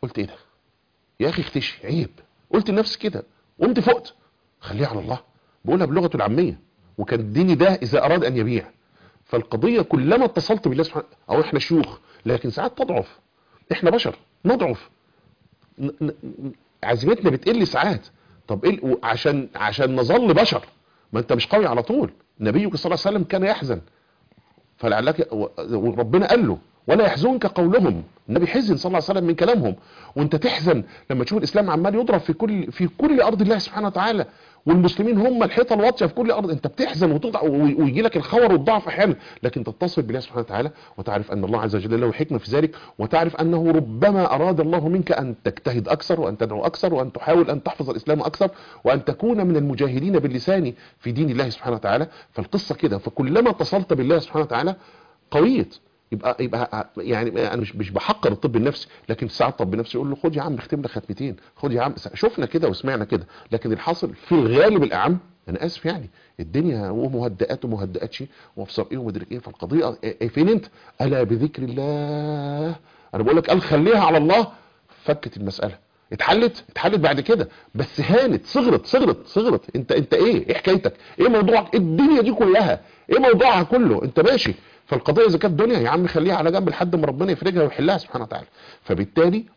قلت ايه ده يا اخي اختشي عيب قلت لنفسي كده قمت فقت خليها على الله بقولها بلغته العاميه وكان ديني ده اذا اراد ان يبيع فالقضيه كلما اتصلت بالله سبحانه او احنا شيوخ لكن ساعات تضعف احنا بشر نضعف ن- ن- ن- عزيمتنا بتقل ساعات طب ايه ال- عشان عشان نظل بشر ما انت مش قوي على طول نبيك صلى الله عليه وسلم كان يحزن فلعلك و- وربنا قال له ولا يحزنك قولهم النبي حزن صلى الله عليه وسلم من كلامهم وانت تحزن لما تشوف الاسلام عمال يضرب في كل في كل ارض الله سبحانه وتعالى والمسلمين هم الحيطه الواطيه في كل ارض انت بتحزن وتضع ويجي لك الخور والضعف احيانا لكن تتصل بالله سبحانه وتعالى وتعرف ان الله عز وجل له حكمه في ذلك وتعرف انه ربما اراد الله منك ان تجتهد اكثر وان تدعو اكثر وان تحاول ان تحفظ الاسلام اكثر وان تكون من المجاهدين باللسان في دين الله سبحانه وتعالى فالقصه كده فكلما اتصلت بالله سبحانه وتعالى قويت يبقى يبقى يعني انا مش مش بحقر الطب النفسي لكن ساعات الطب النفسي يقول له خد يا عم اختم لك ختمتين خد يا عم شفنا كده وسمعنا كده لكن الحاصل في الغالب الاعم انا اسف يعني الدنيا ومهدئات ومهدئات شيء وابصر ايه ومدرك ايه فالقضيه إيه فين انت الا بذكر الله انا بقول لك قال خليها على الله فكت المساله اتحلت اتحلت بعد كده بس هانت صغرت صغرت صغرت انت انت ايه ايه حكايتك ايه موضوعك الدنيا دي كلها ايه موضوعها كله انت ماشي فالقضيه اذا كانت دنيا يا عم خليها على جنب لحد ما ربنا يفرجها ويحلها سبحانه وتعالى فبالتالي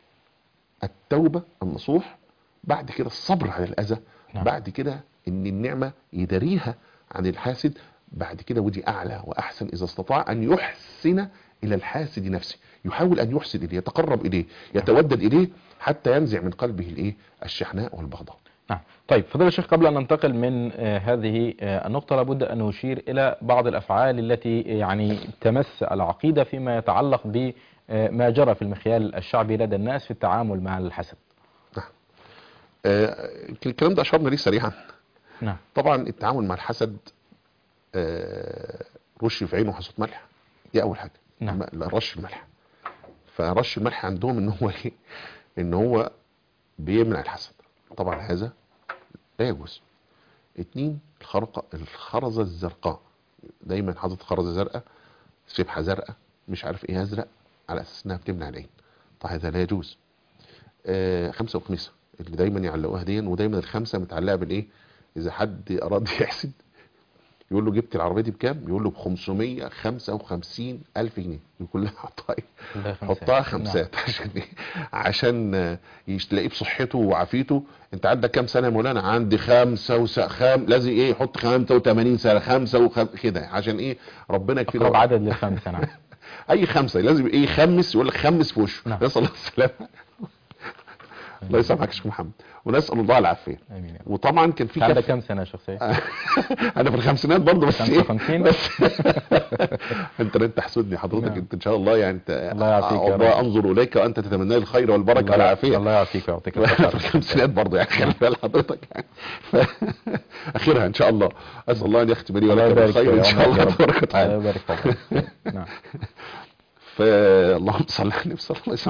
التوبه النصوح بعد كده الصبر على الاذى نعم. بعد كده ان النعمه يداريها عن الحاسد بعد كده ودي اعلى واحسن اذا استطاع ان يحسن الى الحاسد نفسه يحاول ان يحسن اليه يتقرب اليه يتودد اليه حتى ينزع من قلبه الايه الشحناء والبغضاء نعم طيب فضيلة الشيخ قبل أن ننتقل من آه، هذه آه، النقطة لابد أن نشير إلى بعض الأفعال التي يعني تمس العقيدة فيما يتعلق بما جرى في المخيال الشعبي لدى الناس في التعامل مع الحسد آه، الكلام ده اشرنا ليه سريعا نعم طبعا التعامل مع الحسد آه، رش في عينه حصوة ملح دي اول حاجه نعم. ما- لا، رش الملح فرش الملح عندهم ان هو ايه ان هو بيمنع الحسد طبعا هذا لا يجوز اتنين الخرقة الخرزة الزرقاء دايما حاطط خرزة زرقاء سبحة زرقاء مش عارف ايه ازرق على اساس انها بتمنع العين طيب هذا لا يجوز آه خمسة وخميسة اللي دايما يعلقوها دي ودايما الخمسة متعلقة بالايه اذا حد اراد يحسد يقول له جبت العربية دي بكام يقول له ب 555 الف جنيه يقول له حطها ايه كلها خمسات. حطها خمسات عشان ايه عشان آه، يش- تلاقيه بصحته وعافيته انت عندك كام سنه يا مولانا عندي خمسة وس... خام لازم ايه يحط 85 سنه خمسة وخم... كده عشان ايه ربنا أقرب يكفينا عدد للخمسة نعم اي خمسه لازم ايه يخمس يقول لك خمس في وشه نعم. نسال الله السلامه الله يسامحك يا شيخ محمد ونسال الله العافيه آمين يا رب. وطبعا كان في عندك كف كم سنة يا شيخ سيد؟ انا في الخمسينات برضه بس ايه 55 بس انت انت تحسدني حضرتك نعم. انت ان شاء الله يعني انت الله يعافيك يا الله رب. انظر اليك وانت تتمنى لي الخير والبركه والعافيه الله يعافيك ويعطيك في الصحة الخمسينات برضه يعني خلي بال حضرتك يعني ف... اخرها ان شاء الله اسال الله ان يختم لي الله ولك يبارك بالخير ان في شاء عمرك الله يا رب. تبارك الله وتعالى يبارك فيك نعم فاللهم صل على النبي صلى الله عليه وسلم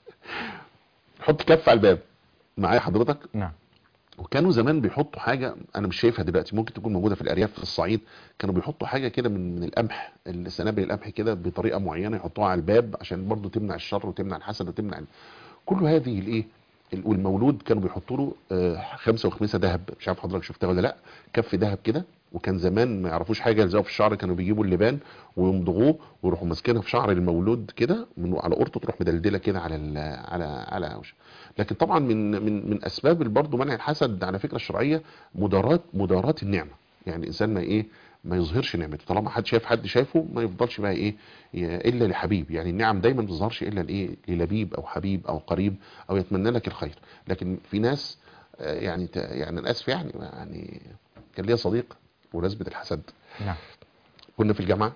حط كف على الباب معايا حضرتك نعم وكانوا زمان بيحطوا حاجه انا مش شايفها دلوقتي ممكن تكون موجوده في الارياف في الصعيد كانوا بيحطوا حاجه كده من من القمح السنابل القمح كده بطريقه معينه يحطوها على الباب عشان برضو تمنع الشر وتمنع الحسد وتمنع ال- كل هذه الايه ال- والمولود كانوا بيحطوا له آه، خمسه وخميسه ذهب مش عارف حضرتك شفتها ولا لا كف ذهب كده وكان زمان ما يعرفوش حاجه يلزقوا في الشعر كانوا بيجيبوا اللبان ويمضغوه ويروحوا ماسكينها في شعر المولود كده من على قرطه تروح مدلدله كده على ال على على وش. لكن طبعا من من من اسباب برضه منع الحسد على فكره الشرعيه مدارات مدارات النعمه يعني الانسان ما ايه ما يظهرش نعمته طالما حد شايف حد شايفه ما يفضلش بقى ايه ي- الا لحبيب يعني النعم دايما ما تظهرش الا لايه للبيب او حبيب او قريب او يتمنى لك الخير لكن في ناس آه، يعني ت- يعني انا اسف يعني يعني كان ليا صديق بمناسبه الحسد نعم كنا في الجامعه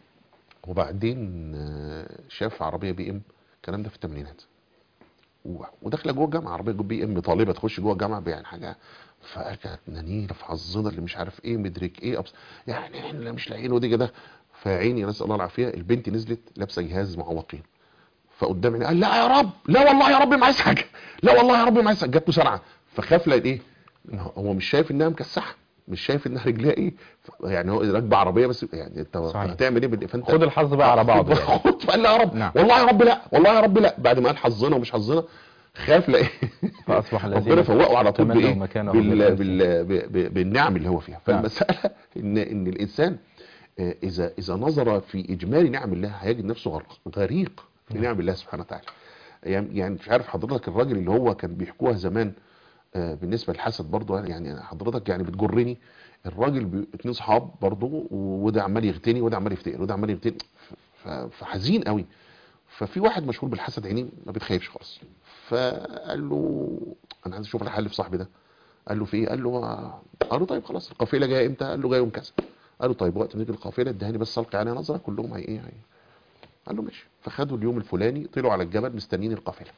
وبعدين آه، شاف عربيه بي ام الكلام ده في الثمانينات و- وداخله جوه الجامعه عربيه بي ام طالبه تخش جوه الجامعه يعني حاجه فكانت نانيره في حظنا اللي مش عارف ايه مدرك ايه أبص يعني احنا اللي مش لاقيين ودي كده فعيني نسال الله العافيه البنت نزلت لابسه جهاز معوقين فقدام عيني قال لا يا رب لا والله يا رب ما عايز حاجه لا والله يا رب ما عايز حاجه جات له سرعه فخاف لقى ايه هو مش شايف انها مكسحه مش شايف انها رجليها ايه ف- يعني هو راكبه عربيه بس يعني انت صحيح. هتعمل ايه بال- فانت خد الحظ بقى على بعضه يعني. خد فقال لا يا رب نعم. والله يا رب لا والله يا رب لا بعد ما قال حظنا ومش حظنا خاف لا فأصبح الذين ربنا فوقه على طول تمنوا بايه مكانه بال... بالأمس. بال... ب- ب- بالنعم اللي هو فيها نعم. فالمساله ان ان الانسان آه، اذا اذا نظر في اجمالي نعم الله هيجد نفسه غرق غريق في نعم. نعم الله سبحانه وتعالى يعني يعني مش عارف حضرتك الراجل اللي هو كان بيحكوها زمان آه، بالنسبه للحسد برضه يعني حضرتك يعني بتجرني الراجل بي- اتنين صحاب برضه وده عمال يغتني وده عمال يفتقر وده عمال يغتني ف- فحزين قوي ففي واحد مشهور بالحسد عينيه ما بتخيبش خالص فقال له انا عايز اشوف الحل في صاحبي ده قال له في ايه قال له آه. قال له طيب خلاص القافله جايه امتى قال له جايه يوم كذا قال له طيب وقت ما تيجي القافله ادهاني بس القي عليها نظره كلهم هي ايه هي قال له ماشي فخدوا اليوم الفلاني طلعوا على الجبل مستنيين القافله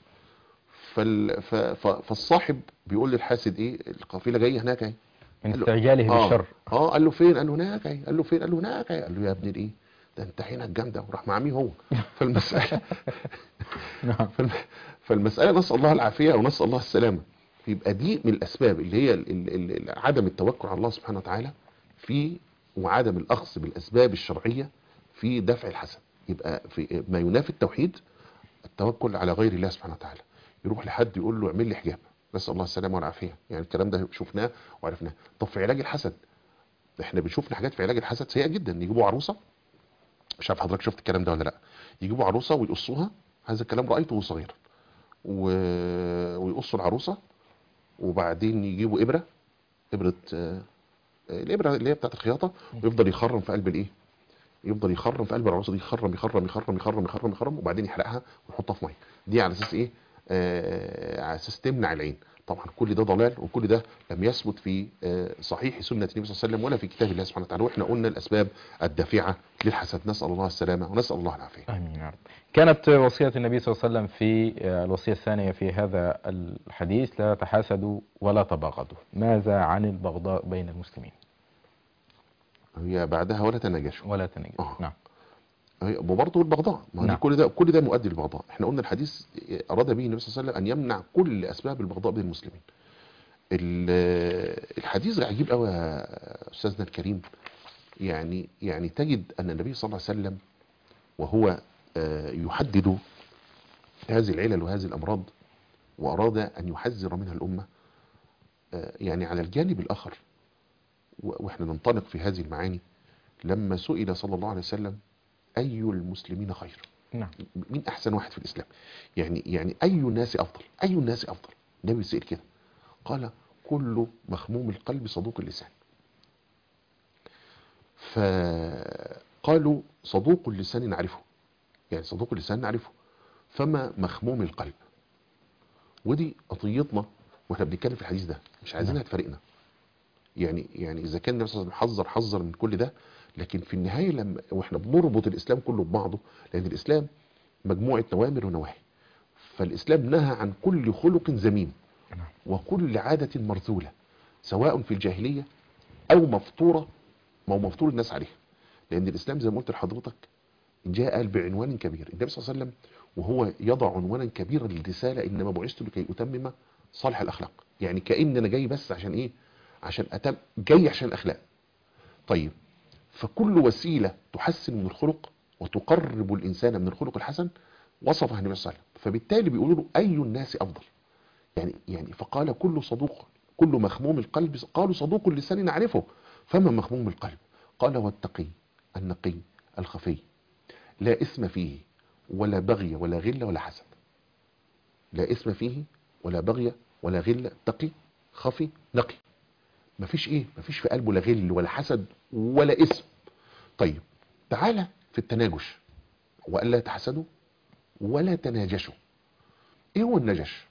فال... ف... ف... فالصاحب بيقول للحاسد ايه القافله جايه هناك اهي من قال له- استعجاله آه. بالشر اه قال له فين قال له هناك اهي قال له فين قال له هناك اهي قال له يا ابن الايه ده انت عينك جامده وراح معميه هو فالمساله نعم فالم- فالمسألة نسأل الله العافية ونسأل الله السلامة يبقى دي من الأسباب اللي هي ال- ال- ال- عدم التوكل على الله سبحانه وتعالى في وعدم الأخذ بالأسباب الشرعية في دفع الحسد يبقى في ما ينافي التوحيد التوكل على غير الله سبحانه وتعالى يروح لحد يقول له اعمل لي حجاب نسأل الله السلامة والعافية يعني الكلام ده شفناه وعرفناه طب في علاج الحسد احنا بنشوف حاجات في علاج الحسد سيئة جدا يجيبوا عروسة مش عارف حضرتك شفت الكلام ده ولا لا يجيبوا عروسة ويقصوها هذا الكلام رأيته صغيرا و... ويقصوا العروسة وبعدين يجيبوا إبرة إبرة آه، الإبرة اللي هي بتاعت الخياطة ويفضل يخرم في قلب الإيه يفضل يخرم في قلب العروسة دي يخرم يخرم يخرم يخرم يخرم يخرم وبعدين يحرقها ويحطها في مية دي على أساس إيه آه على أساس تمنع العين طبعا كل ده ضلال وكل ده لم يثبت في آه صحيح سنة النبي صلى الله عليه وسلم ولا في كتاب الله سبحانه وتعالى واحنا قلنا الأسباب الدافعة للحسد نسأل الله السلامة ونسأل الله العافية آمين يا رب كانت وصية النبي صلى الله عليه وسلم في آه، الوصية الثانية في هذا الحديث لا تحاسدوا ولا تباغضوا ماذا عن البغضاء بين المسلمين هي بعدها ولا تناجشوا ولا تنجد آه. نعم هي- وبرضه البغضاء ما هو دي نعم. كل ده كل ده مؤدي للبغضاء احنا قلنا الحديث اراد به النبي صلى الله عليه وسلم ان يمنع كل اسباب البغضاء بين المسلمين ال- الحديث عجيب قوي يا استاذنا الكريم يعني يعني تجد ان النبي صلى الله عليه وسلم وهو آه، يحدد هذه العلل وهذه الامراض واراد ان يحذر منها الامه آه، يعني على الجانب الاخر و- واحنا ننطلق في هذه المعاني لما سئل صلى الله عليه وسلم أي المسلمين خير نعم مين أحسن واحد في الإسلام يعني يعني أي الناس أفضل أي الناس أفضل النبي سئل كده قال كل مخموم القلب صدوق اللسان فقالوا صدوق اللسان نعرفه يعني صدوق اللسان نعرفه فما مخموم القلب ودي قضيتنا واحنا بنتكلم في الحديث ده مش عايزينها تفارقنا يعني يعني اذا كان النبي صلى الله عليه وسلم حذر حذر من كل ده لكن في النهايه لما واحنا بنربط الاسلام كله ببعضه لان الاسلام مجموعه نوامر ونواهي فالاسلام نهى عن كل خلق ذميم وكل عاده مرذوله سواء في الجاهليه او مفطوره ما هو مفطور الناس عليها لان الاسلام زي ما قلت لحضرتك جاء بعنوان كبير النبي صلى الله عليه وسلم وهو يضع عنوانا كبيرا للرساله انما بعثت لكي اتمم صالح الاخلاق يعني كان انا جاي بس عشان ايه عشان أتم جاي عشان الاخلاق طيب فكل وسيله تحسن من الخلق وتقرب الانسان من الخلق الحسن وصفها النبي صلى الله عليه وسلم فبالتالي بيقولوا له اي الناس افضل يعني يعني فقال كل صدوق كل مخموم القلب قالوا صدوق اللسان نعرفه فما مخموم القلب قال والتقي النقي الخفي لا إثم فيه ولا بغي ولا غل ولا حسد لا إثم فيه ولا بغي ولا غل تقي خفي نقي مفيش ايه مفيش في قلبه لا غل ولا حسد ولا اسم طيب تعالى في التناجش وألا تحسدوا ولا تناجشوا ايه هو النجش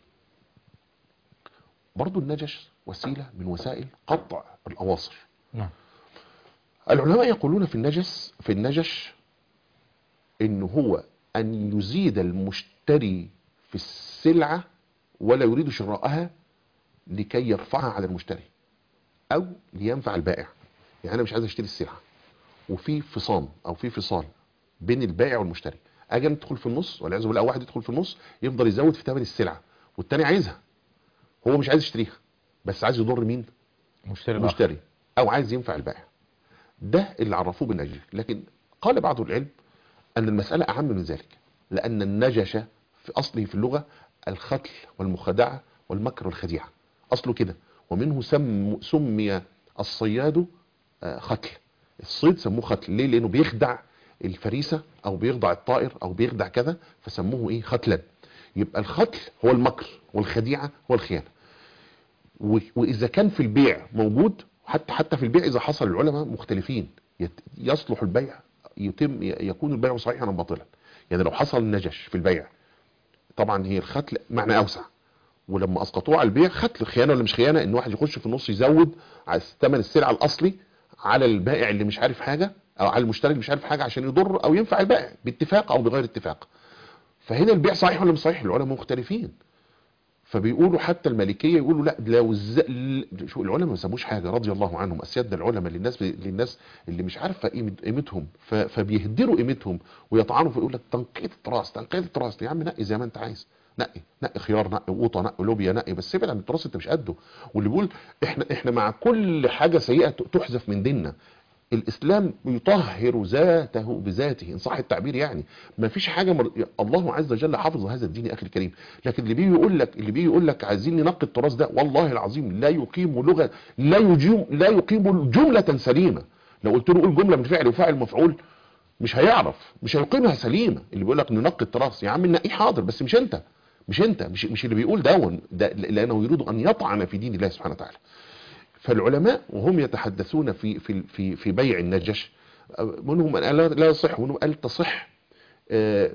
برضو النجش وسيلة من وسائل قطع الأواصر نعم العلماء يقولون في النجس في النجش ان هو ان يزيد المشتري في السلعة ولا يريد شراءها لكي يرفعها على المشتري او لينفع البائع يعني انا مش عايز اشتري السلعة وفي فصام او في فصال بين البائع والمشتري اجي أنا ادخل في النص والعياذ بالله واحد يدخل في النص يفضل يزود في ثمن السلعة والتاني عايزها هو مش عايز يشتريها بس عايز يضر مين مشتري الآخر المشتري او عايز ينفع البائع ده اللي عرفوه بالنجش لكن قال بعض العلم ان المسألة اعم من ذلك لان النجش في اصله في اللغة الختل والمخادعة والمكر والخديعة اصله كده ومنه سم سمي الصياد آه، ختل الصيد سموه ختل ليه لانه بيخدع الفريسة او بيخدع الطائر او بيخدع كذا فسموه ايه ختلا يبقى الختل هو المكر والخديعة هو الخيانة و- واذا كان في البيع موجود حتى حتى في البيع اذا حصل العلماء مختلفين يت- يصلح البيع يتم ي- يكون البيع صحيحا ام باطلا يعني لو حصل النجش في البيع طبعا هي الختل معنى اوسع ولما اسقطوه على البيع ختل خيانه ولا مش خيانه ان واحد يخش في النص يزود على ثمن السلعه الاصلي على البائع اللي مش عارف حاجه او على المشتري اللي مش عارف حاجه عشان يضر او ينفع البائع باتفاق او بغير اتفاق فهنا البيع صحيح ولا مش صحيح العلماء مختلفين فبيقولوا حتى المالكيه يقولوا لا لو الز... ل- شو العلماء ما سابوش حاجه رضي الله عنهم اسياد العلماء اللي الناس للناس اللي مش عارفه قيمة- قيمتهم ف... فبيهدروا قيمتهم ويطعنوا فيقول لك تنقيط التراث تنقيط التراث يا عم نقي زي ما انت عايز نقي نقي خيار نقي قوطه نقي لوبيا نقي بس ابعد عن التراث انت مش قده واللي بيقول احنا احنا مع كل حاجه سيئه تحذف من ديننا الاسلام يطهر ذاته بذاته ان صح التعبير يعني ما فيش حاجه مر... الله عز وجل حافظ هذا الدين يا اخي الكريم لكن اللي بيجي يقول لك اللي بيجي يقول لك عايزين ننقي التراث ده والله العظيم لا يقيم لغه لا يجيم لا يقيم جمله سليمه لو قلت له قول جمله من فعل وفاعل مفعول مش هيعرف مش هيقيمها سليمه اللي بيقول لك ننقي التراث يا عم نقيه حاضر بس مش انت مش انت مش مش اللي بيقول دون ده لانه يريد ان يطعن في دين الله سبحانه وتعالى فالعلماء وهم يتحدثون في في في في بيع النجش منهم من قال لا يصح ومنهم قال تصح آه،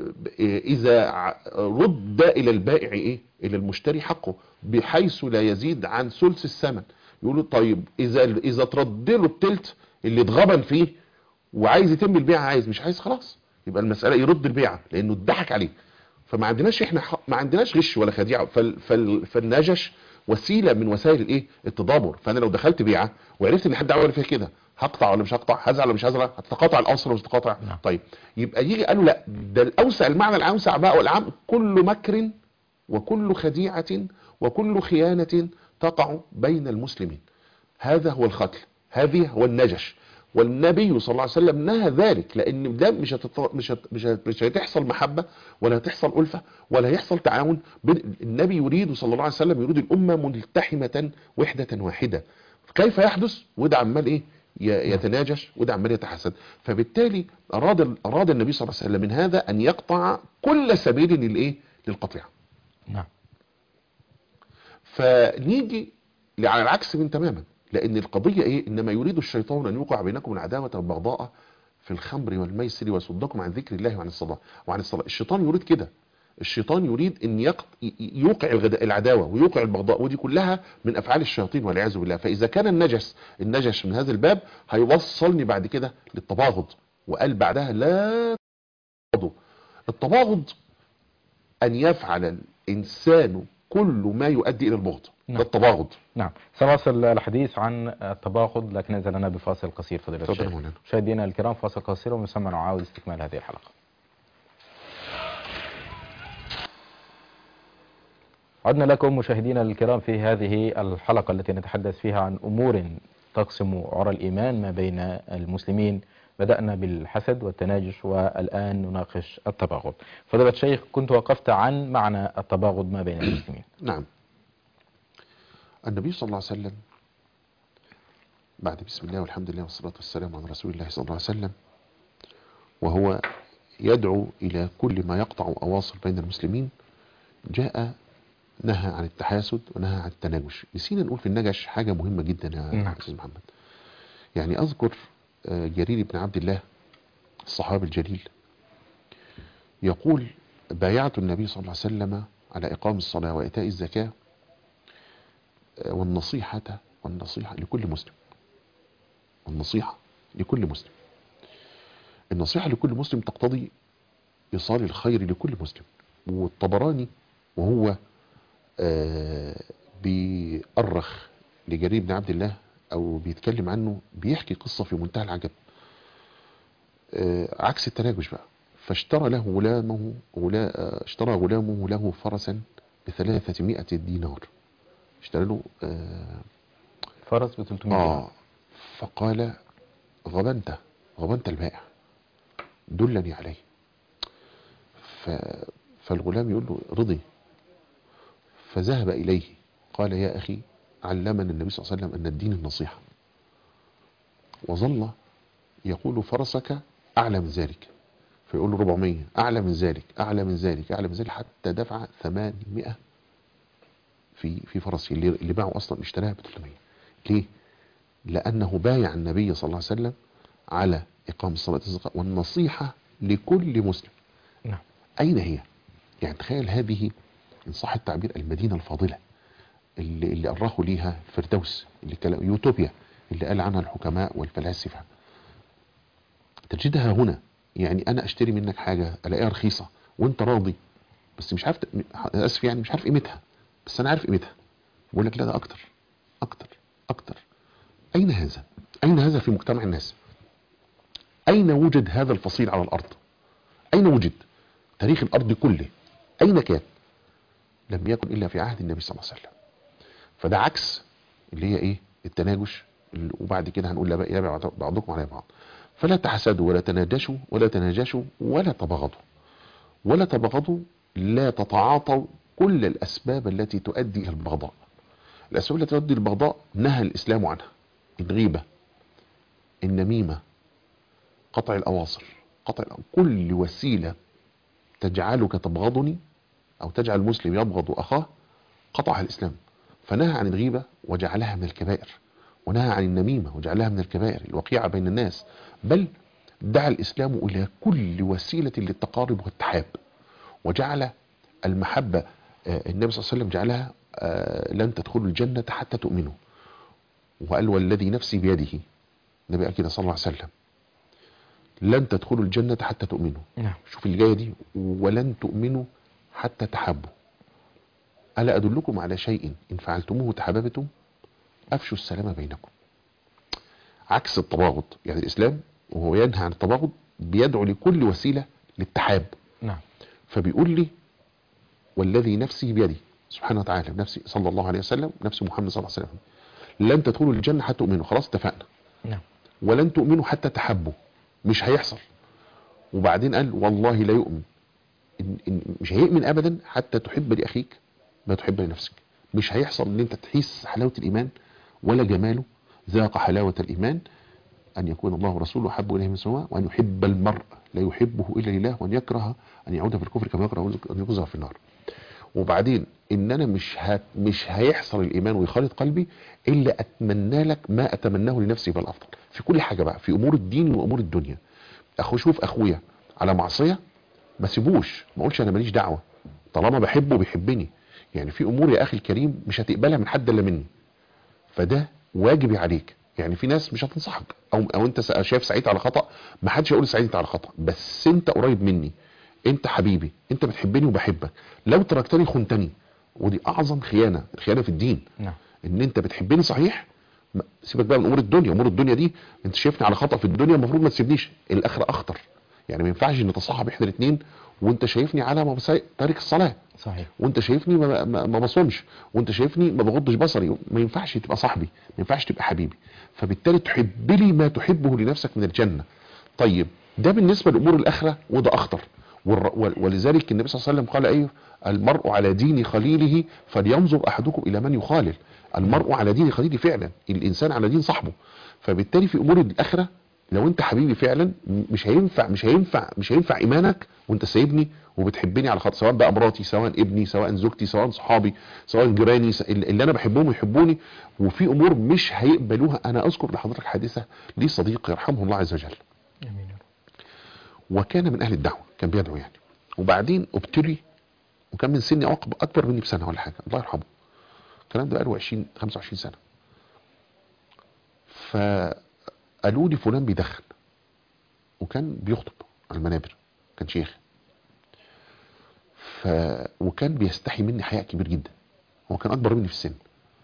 اذا ع- رد الى البائع ايه الى المشتري حقه بحيث لا يزيد عن ثلث الثمن يقولوا طيب اذا اذا ترد له التلت اللي اتغبن فيه وعايز يتم البيع عايز مش عايز خلاص يبقى المساله يرد البيعه لانه اتضحك عليه فما عندناش احنا ح- ما عندناش غش ولا خديعه فال فال فالنجش وسيله من وسائل الايه التدابر فانا لو دخلت بيعه وعرفت ان حد عمل فيها كده هقطع ولا مش هقطع هزعل ولا مش هزعل هتتقاطع الاوصل ولا مش هتتقاطع نعم. طيب يبقى يجي قالوا لا ده الاوسع المعنى الاوسع بقى والعام كل مكر وكل خديعه وكل خيانه تقع بين المسلمين هذا هو الختل هذه هو النجش والنبي صلى الله عليه وسلم نهى ذلك لان ده مش هتط... مش هت... مش, هت... مش هتحصل محبه ولا هتحصل الفه ولا هيحصل تعاون بين النبي يريد صلى الله عليه وسلم يريد الامه ملتحمه وحده واحده كيف يحدث وده عمال ايه ي- يتناجش وده عمال يتحسد فبالتالي اراد اراد النبي صلى الله عليه وسلم من هذا ان يقطع كل سبيل للايه للقطيعه نعم فنيجي على العكس من تماما لان القضيه ايه انما يريد الشيطان ان يوقع بينكم العداوه والبغضاء في الخمر والميسر ويصدكم عن ذكر الله وعن الصلاه وعن الصلاه الشيطان يريد كده الشيطان يريد ان يقط... ي- يوقع الغدا- العداوه ويوقع البغضاء ودي كلها من افعال الشياطين والعياذ بالله فاذا كان النجس النجش من هذا الباب هيوصلني بعد كده للتباغض وقال بعدها لا تباغضوا التباغض ان يفعل الانسان كل ما يؤدي الى البغض نعم. ده التباغض نعم سنواصل الحديث عن التباغض لكن نزل لنا بفاصل قصير فضيلة تفضل الشيخ مولانا. مشاهدينا الكرام فاصل قصير ومن ثم نعاود استكمال هذه الحلقة عدنا لكم مشاهدينا الكرام في هذه الحلقة التي نتحدث فيها عن أمور تقسم عرى الإيمان ما بين المسلمين بدأنا بالحسد والتناجش والآن نناقش التباغض فضيلة الشيخ كنت وقفت عن معنى التباغض ما بين المسلمين نعم النبي صلى الله عليه وسلم بعد بسم الله والحمد لله والصلاة والسلام على رسول الله صلى الله عليه وسلم وهو يدعو إلى كل ما يقطع أواصر بين المسلمين جاء نهى عن التحاسد ونهى عن التناجش نسينا نقول في النجش حاجة مهمة جدا يا نعم. أستاذ محمد يعني أذكر آه، جرير بن عبد الله الصحابي الجليل يقول بايعت النبي صلى الله عليه وسلم على إقام الصلاة وإيتاء الزكاة آه، والنصيحة والنصيحة لكل مسلم والنصيحة لكل مسلم النصيحة لكل مسلم تقتضي إيصال الخير لكل مسلم والطبراني وهو آه، بيأرخ لجرير بن عبد الله أو بيتكلم عنه بيحكي قصة في منتهى العجب آه، عكس التناجش بقى فاشترى له غلامه غلا آه، اشترى غلامه له فرسا بثلاثة مئة دينار اشترى له آه, فرس ب 300 آه فقال غبنت غبنت البائع دلني عليه ف... فالغلام يقول له رضي فذهب إليه قال يا أخي علمنا النبي صلى الله عليه وسلم أن الدين النصيحة وظل يقول فرسك أعلى من ذلك فيقول له 400 أعلى من ذلك أعلى من ذلك أعلى من ذلك حتى دفع 800 في في فرسه اللي, اللي باعه أصلا اشتراها ب 300 ليه؟ لأنه بايع النبي صلى الله عليه وسلم على إقام الصلاة والزكاة والنصيحة لكل مسلم نعم أين هي؟ يعني تخيل هذه إن صح التعبير المدينة الفاضلة اللي, اللي أرخوا ليها فردوس اللي كلا يوتوبيا اللي قال عنها الحكماء والفلاسفة تجدها هنا يعني أنا أشتري منك حاجة ألاقيها رخيصة وأنت راضي بس مش عارف أسف يعني مش عارف قيمتها بس أنا عارف قيمتها بقول لك لا ده أكتر أكتر أكتر أين هذا؟ أين هذا في مجتمع الناس؟ أين وجد هذا الفصيل على الأرض؟ أين وجد؟ تاريخ الأرض كله أين كان؟ لم يكن إلا في عهد النبي صلى الله عليه وسلم فده عكس اللي هي إيه؟ التناجش وبعد كده هنقول لا يبع بعضكم على بعض فلا تحسدوا ولا تناجشوا ولا تناجشوا ولا تبغضوا ولا تبغضوا لا تتعاطوا كل الأسباب التي تؤدي إلى البغضاء الأسباب التي تؤدي البغضاء نهى الإسلام عنها الغيبة النميمة قطع الأواصر قطع الأواصر. كل وسيلة تجعلك تبغضني أو تجعل المسلم يبغض أخاه قطعها الإسلام فنهى عن الغيبة وجعلها من الكبائر ونهى عن النميمة وجعلها من الكبائر الوقيعة بين الناس بل دعا الإسلام إلى كل وسيلة للتقارب والتحاب وجعل المحبة النبي صلى الله عليه وسلم جعلها لن تدخلوا الجنة حتى تؤمنوا وقال والذي نفسي بيده النبي كده صلى الله عليه وسلم لن تدخلوا الجنة حتى تؤمنوا نعم شوف اللي جايه دي ولن تؤمنوا حتى تحبوا ألا أدلكم على شيء إن فعلتموه تحببتم أفشوا السلام بينكم عكس التباغض يعني الإسلام وهو ينهى عن التباغض بيدعو لكل وسيلة للتحاب نعم فبيقول لي والذي نفسي بيدي سبحانه وتعالى نفسي صلى الله عليه وسلم نفس محمد صلى الله عليه وسلم لن تدخلوا الجنة حتى تؤمنوا خلاص اتفقنا نعم ولن تؤمنوا حتى تحبوا مش هيحصل وبعدين قال والله لا يؤمن إن إن مش هيؤمن ابدا حتى تحب لاخيك ما تحب لنفسك مش هيحصل ان انت تحس حلاوه الايمان ولا جماله ذاق حلاوه الايمان ان يكون الله ورسوله احب اليه من سواه وان يحب المرء لا يحبه الا لله وان يكره ان يعود في الكفر كما يكره ان يقذف في النار وبعدين ان انا مش هت مش هيحصل الايمان ويخالط قلبي الا اتمنى لك ما اتمناه لنفسي بل افضل في كل حاجه بقى في امور الدين وامور الدنيا اخو شوف اخويا على معصيه ما سيبوش ما اقولش انا ماليش دعوه طالما بحبه بيحبني يعني في امور يا اخي الكريم مش هتقبلها من حد الا مني فده واجبي عليك يعني في ناس مش هتنصحك او او انت شايف سعيد على خطا ما حدش هيقول سعيد انت على خطا بس انت قريب مني انت حبيبي انت بتحبني وبحبك لو تركتني خنتني ودي اعظم خيانه الخيانه في الدين نعم ان انت بتحبني صحيح ما- سيبك بقى من امور الدنيا امور الدنيا دي انت شايفني على خطا في الدنيا المفروض ما تسيبنيش الاخره اخطر يعني ما ينفعش نتصاحب احنا الاثنين وانت شايفني على مبسا- تارك الصلاه صحيح وانت شايفني ما, ما, ما بصومش وانت شايفني ما بغضش بصري ما ينفعش تبقى صاحبي ما ينفعش تبقى حبيبي فبالتالي تحب لي ما تحبه لنفسك من الجنة طيب ده بالنسبة لأمور الآخرة وده أخطر والر- ول- ولذلك النبي صلى الله عليه وسلم قال ايه المرء على دين خليله فلينظر احدكم الى من يخالل المرء على دين خليله فعلا الانسان على دين صاحبه فبالتالي في امور الاخره لو انت حبيبي فعلا م- مش هينفع مش هينفع مش هينفع ايمانك وانت سايبني وبتحبني على خاطر سواء بقى مراتي سواء ابني سواء زوجتي سواء صحابي سواء جيراني س- اللي انا بحبهم يحبوني وفي امور مش هيقبلوها انا اذكر لحضرتك حادثه لي صديق يرحمه الله عز وجل امين يا رب. وكان من اهل الدعوه كان بيدعو يعني وبعدين ابتلي وكان من سني أقب اكبر مني بسنه ولا حاجه الله يرحمه الكلام ده بقاله 20 25 سنه فقالوا لي فلان بيدخن وكان بيخطب على المنابر كان شيخ ف وكان بيستحي مني حياء كبير جدا هو كان اكبر مني في السن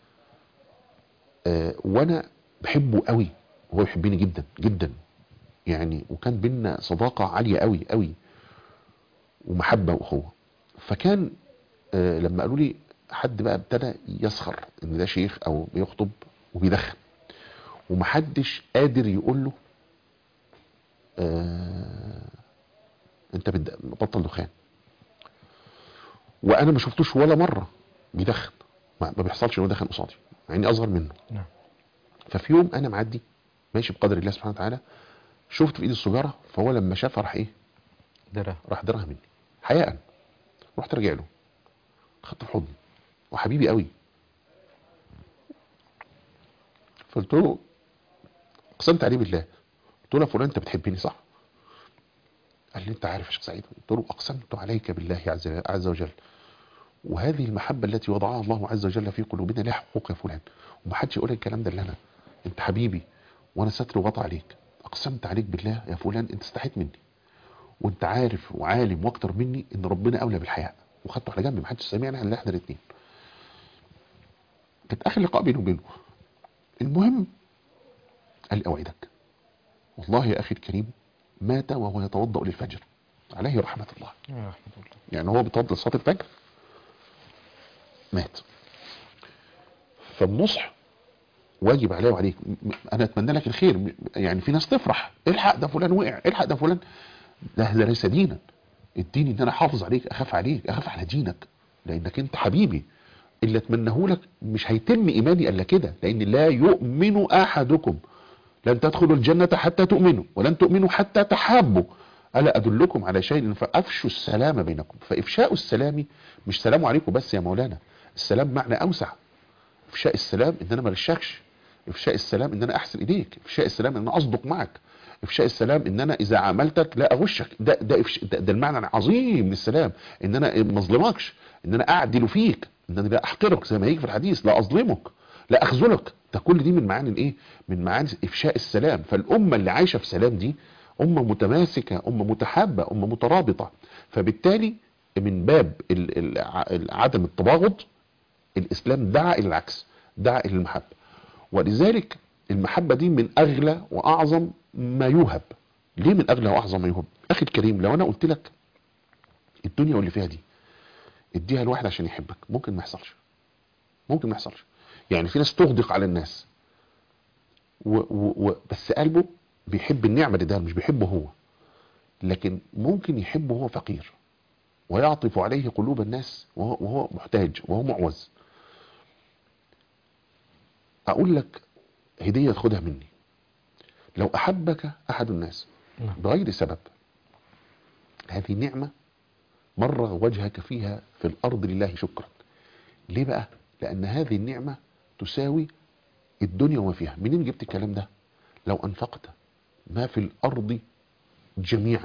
آه وانا بحبه قوي وهو يحبني جدا جدا يعني وكان بينا صداقة عالية قوي قوي ومحبة واخوة فكان آه لما قالوا لي حد بقى ابتدى يسخر ان ده شيخ او بيخطب وبيدخن ومحدش قادر يقول له آه انت بد- بطل دخان وانا ما شفتوش ولا مره بيدخن ما ما بيحصلش انه دخن قصادي مع اني اصغر منه نعم ففي يوم انا معدي ماشي بقدر الله سبحانه وتعالى شفت في ايدي السجاره فهو لما شافها راح ايه درع راح درها مني حياء رحت راجع له خدته في حضني وحبيبي قوي فقلت له اقسمت عليه بالله قلت له يا فلان انت بتحبني صح قال لي انت عارف يا شيخ سعيد قلت له اقسمت عليك بالله عز, عز وجل وهذه المحبة التي وضعها الله عز وجل في قلوبنا لها حقوق يا فلان ومحدش يقول الكلام ده الا انا انت حبيبي وانا ستر وغطى عليك اقسمت عليك بالله يا فلان انت استحيت مني وانت عارف وعالم واكتر مني ان ربنا اولى بالحياء وخدته على جنب محدش سامعنا الا احنا الاثنين كانت اخر لقاء بيني وبينه المهم قال لي اوعدك والله يا اخي الكريم مات وهو يتوضا للفجر عليه رحمه الله يا رحمة الله يعني هو بيتوضا لصلاه الفجر مات فالنصح واجب عليه وعليك م- م- انا اتمنى لك الخير م- يعني في ناس تفرح الحق ده فلان وقع الحق ده فلان ده ده ليس دينا الدين ان انا احافظ عليك اخاف عليك اخاف على دينك لانك انت حبيبي اللي اتمناه لك مش هيتم ايماني الا كده لان لا يؤمن احدكم لن تدخلوا الجنة حتى تؤمنوا ولن تؤمنوا حتى تحابوا ألا أدلكم على شيء فأفشوا السلام بينكم فإفشاء السلام مش سلام عليكم بس يا مولانا السلام معنى أوسع إفشاء السلام إن أنا ما رشكش إفشاء السلام إن أنا أحسن إليك إفشاء السلام إن أنا أصدق معك إفشاء السلام إن أنا إذا عملتك لا أغشك ده ده, إفش ده, ده المعنى العظيم للسلام إن أنا ما أظلمكش إن أنا أعدل فيك إن أنا لا أحقرك زي ما هيجي في الحديث لا أظلمك لا أخذلك ده كل دي من معاني الإيه من معاني إفشاء السلام فالأمة اللي عايشة في سلام دي أمة متماسكة أمة متحابة أمة مترابطة فبالتالي من باب ال- ال- ع- عدم التباغض الإسلام دعا إلى العكس دعا إلى المحبة ولذلك المحبة دي من أغلى وأعظم ما يوهب ليه من أغلى وأعظم ما يوهب أخي الكريم لو أنا قلت لك الدنيا واللي فيها دي اديها لواحد عشان يحبك ممكن ما يحصلش ممكن ما يحصلش يعني في ناس تغدق على الناس و و و بس قلبه بيحب النعمة اللي ده مش بيحبه هو لكن ممكن يحبه هو فقير ويعطف عليه قلوب الناس وهو, وهو محتاج وهو معوز اقول لك هدية تاخدها مني لو احبك احد الناس نعم. بغير سبب هذه نعمة مر وجهك فيها في الارض لله شكرا ليه بقى لان هذه النعمة تساوي الدنيا وما فيها منين جبت الكلام ده لو انفقت ما في الارض جميعا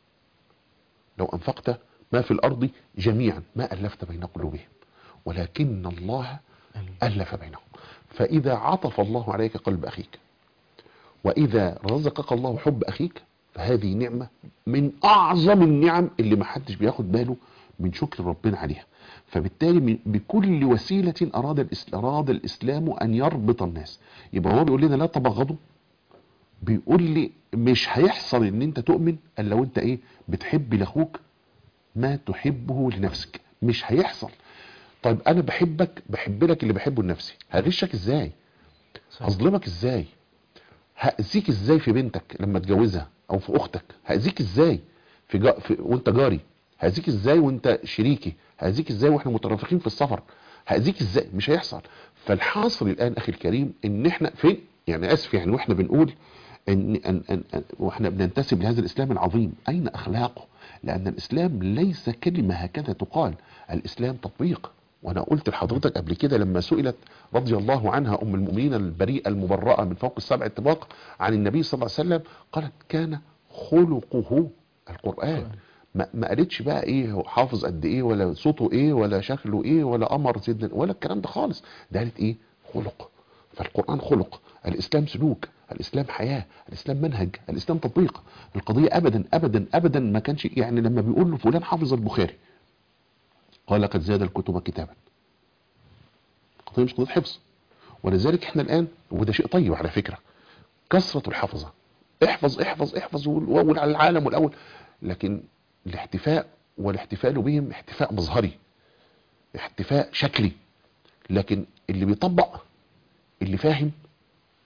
لو انفقت ما في الارض جميعا ما الفت بين قلوبهم ولكن الله الف بينهم فاذا عطف الله عليك قلب اخيك واذا رزقك الله حب اخيك فهذه نعمة من اعظم النعم اللي ما حدش بياخد باله من شكر ربنا عليها فبالتالي من- بكل وسيلة اراد الاسلام, أراد الاسلام ان يربط الناس يبقى هو بيقول لنا لا تبغضوا بيقول لي مش هيحصل ان انت تؤمن الا لو انت ايه بتحب لاخوك ما تحبه لنفسك مش هيحصل طيب انا بحبك بحب لك اللي بحبه لنفسي هغشك ازاي صحيح. هظلمك ازاي هأذيك ازاي في بنتك لما تجوزها او في اختك هأذيك ازاي في, جا في وانت جاري هأذيك ازاي وانت شريكي هأذيك ازاي واحنا مترافقين في السفر هأذيك ازاي مش هيحصل فالحاصل الان اخي الكريم ان احنا فين يعني اسف يعني واحنا بنقول ان ان ان, أن واحنا بننتسب لهذا الاسلام العظيم اين اخلاقه لان الاسلام ليس كلمه هكذا تقال الاسلام تطبيق وانا قلت لحضرتك قبل كده لما سئلت رضي الله عنها ام المؤمنين البريئه المبرأه من فوق السبع اتفاق عن النبي صلى الله عليه وسلم قالت كان خلقه القرآن ما, ما قالتش بقى ايه هو حافظ قد ايه ولا صوته ايه ولا شكله ايه ولا قمر سيدنا ولا الكلام ده خالص ده قالت ايه خلق فالقرآن خلق الاسلام سلوك الاسلام حياة الاسلام منهج الاسلام تطبيق القضية ابدا ابدا ابدا ما كانش يعني لما بيقول له فلان حافظ البخاري قال قد زاد الكتب كتابا القضية مش قضية حفظ ولذلك احنا الان وده شيء طيب على فكرة كثرة الحفظة احفظ احفظ احفظ واول على العالم والاول لكن الاحتفاء والاحتفال بهم احتفاء مظهري احتفاء شكلي لكن اللي بيطبق اللي فاهم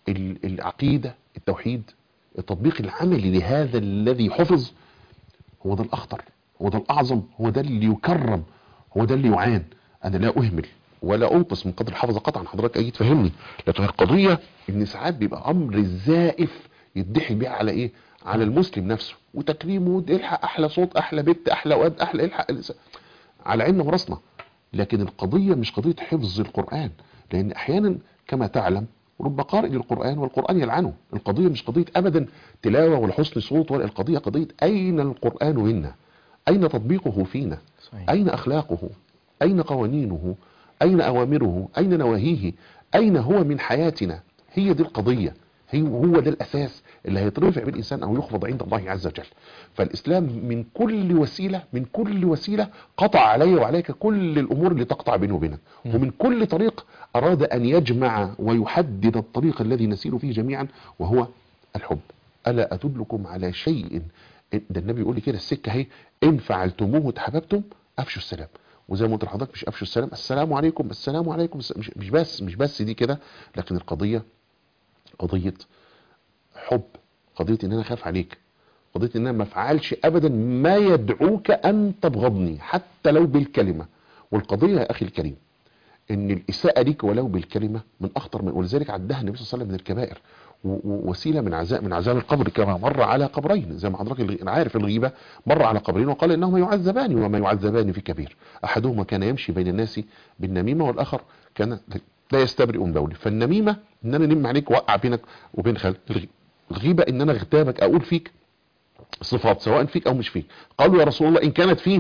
ال- العقيدة التوحيد التطبيق العملي لهذا الذي حفظ هو ده الأخطر هو ده الأعظم هو ده اللي يكرم هو ده اللي يعان أنا لا أهمل ولا أنقص من قدر الحفظ قطعا حضرتك أكيد تفهمني لكن القضية إن ساعات بيبقى أمر زائف يضحك بيه على إيه على المسلم نفسه وتكريمه الحق أحلى صوت أحلى بنت أحلى واد أحلى الحق على عيننا وراسنا لكن القضية مش قضية حفظ القرآن لأن أحيانا كما تعلم رب قارئ للقرآن والقرآن يلعنه القضية مش قضية أبدا تلاوة ولا حسن صوت ولا القضية قضية أين القرآن منا أين تطبيقه فينا صحيح. أين أخلاقه أين قوانينه أين أوامره أين نواهيه أين هو من حياتنا هي دي القضية هي هو ده الأساس اللي هيترفع بالإنسان أو يخفض عند الله عز وجل فالإسلام من كل وسيلة من كل وسيلة قطع علي وعليك كل الأمور اللي تقطع بينه وبينك ومن كل طريق أراد أن يجمع ويحدد الطريق الذي نسير فيه جميعا وهو الحب ألا أدلكم على شيء ده النبي يقول لي كده السكة هي إن فعلتموه تحببتم أفشوا السلام وزي ما قلت لحضرتك مش أفشوا السلام السلام عليكم السلام عليكم مش مش بس مش بس دي كده لكن القضية قضية حب قضية ان انا اخاف عليك قضية ان انا ما افعلش ابدا ما يدعوك ان تبغضني حتى لو بالكلمة والقضية يا اخي الكريم ان الاساءة ليك ولو بالكلمة من اخطر من ولذلك عدها النبي صلى الله عليه وسلم من الكبائر و- و- وسيله من عذاب من عذاب القبر كما مر على قبرين زي ما حضرتك الغ- أنا عارف الغيبه مر على قبرين وقال انهما يعذبان وما يعذبان في كبير احدهما كان يمشي بين الناس بالنميمه والاخر كان لا يستبرئ من بوله فالنميمه ان انا نم عليك واقع بينك وبين خالد الغي- الغيبه ان انا اغتابك اقول فيك صفات سواء فيك او مش فيك قالوا يا رسول الله ان كانت فيه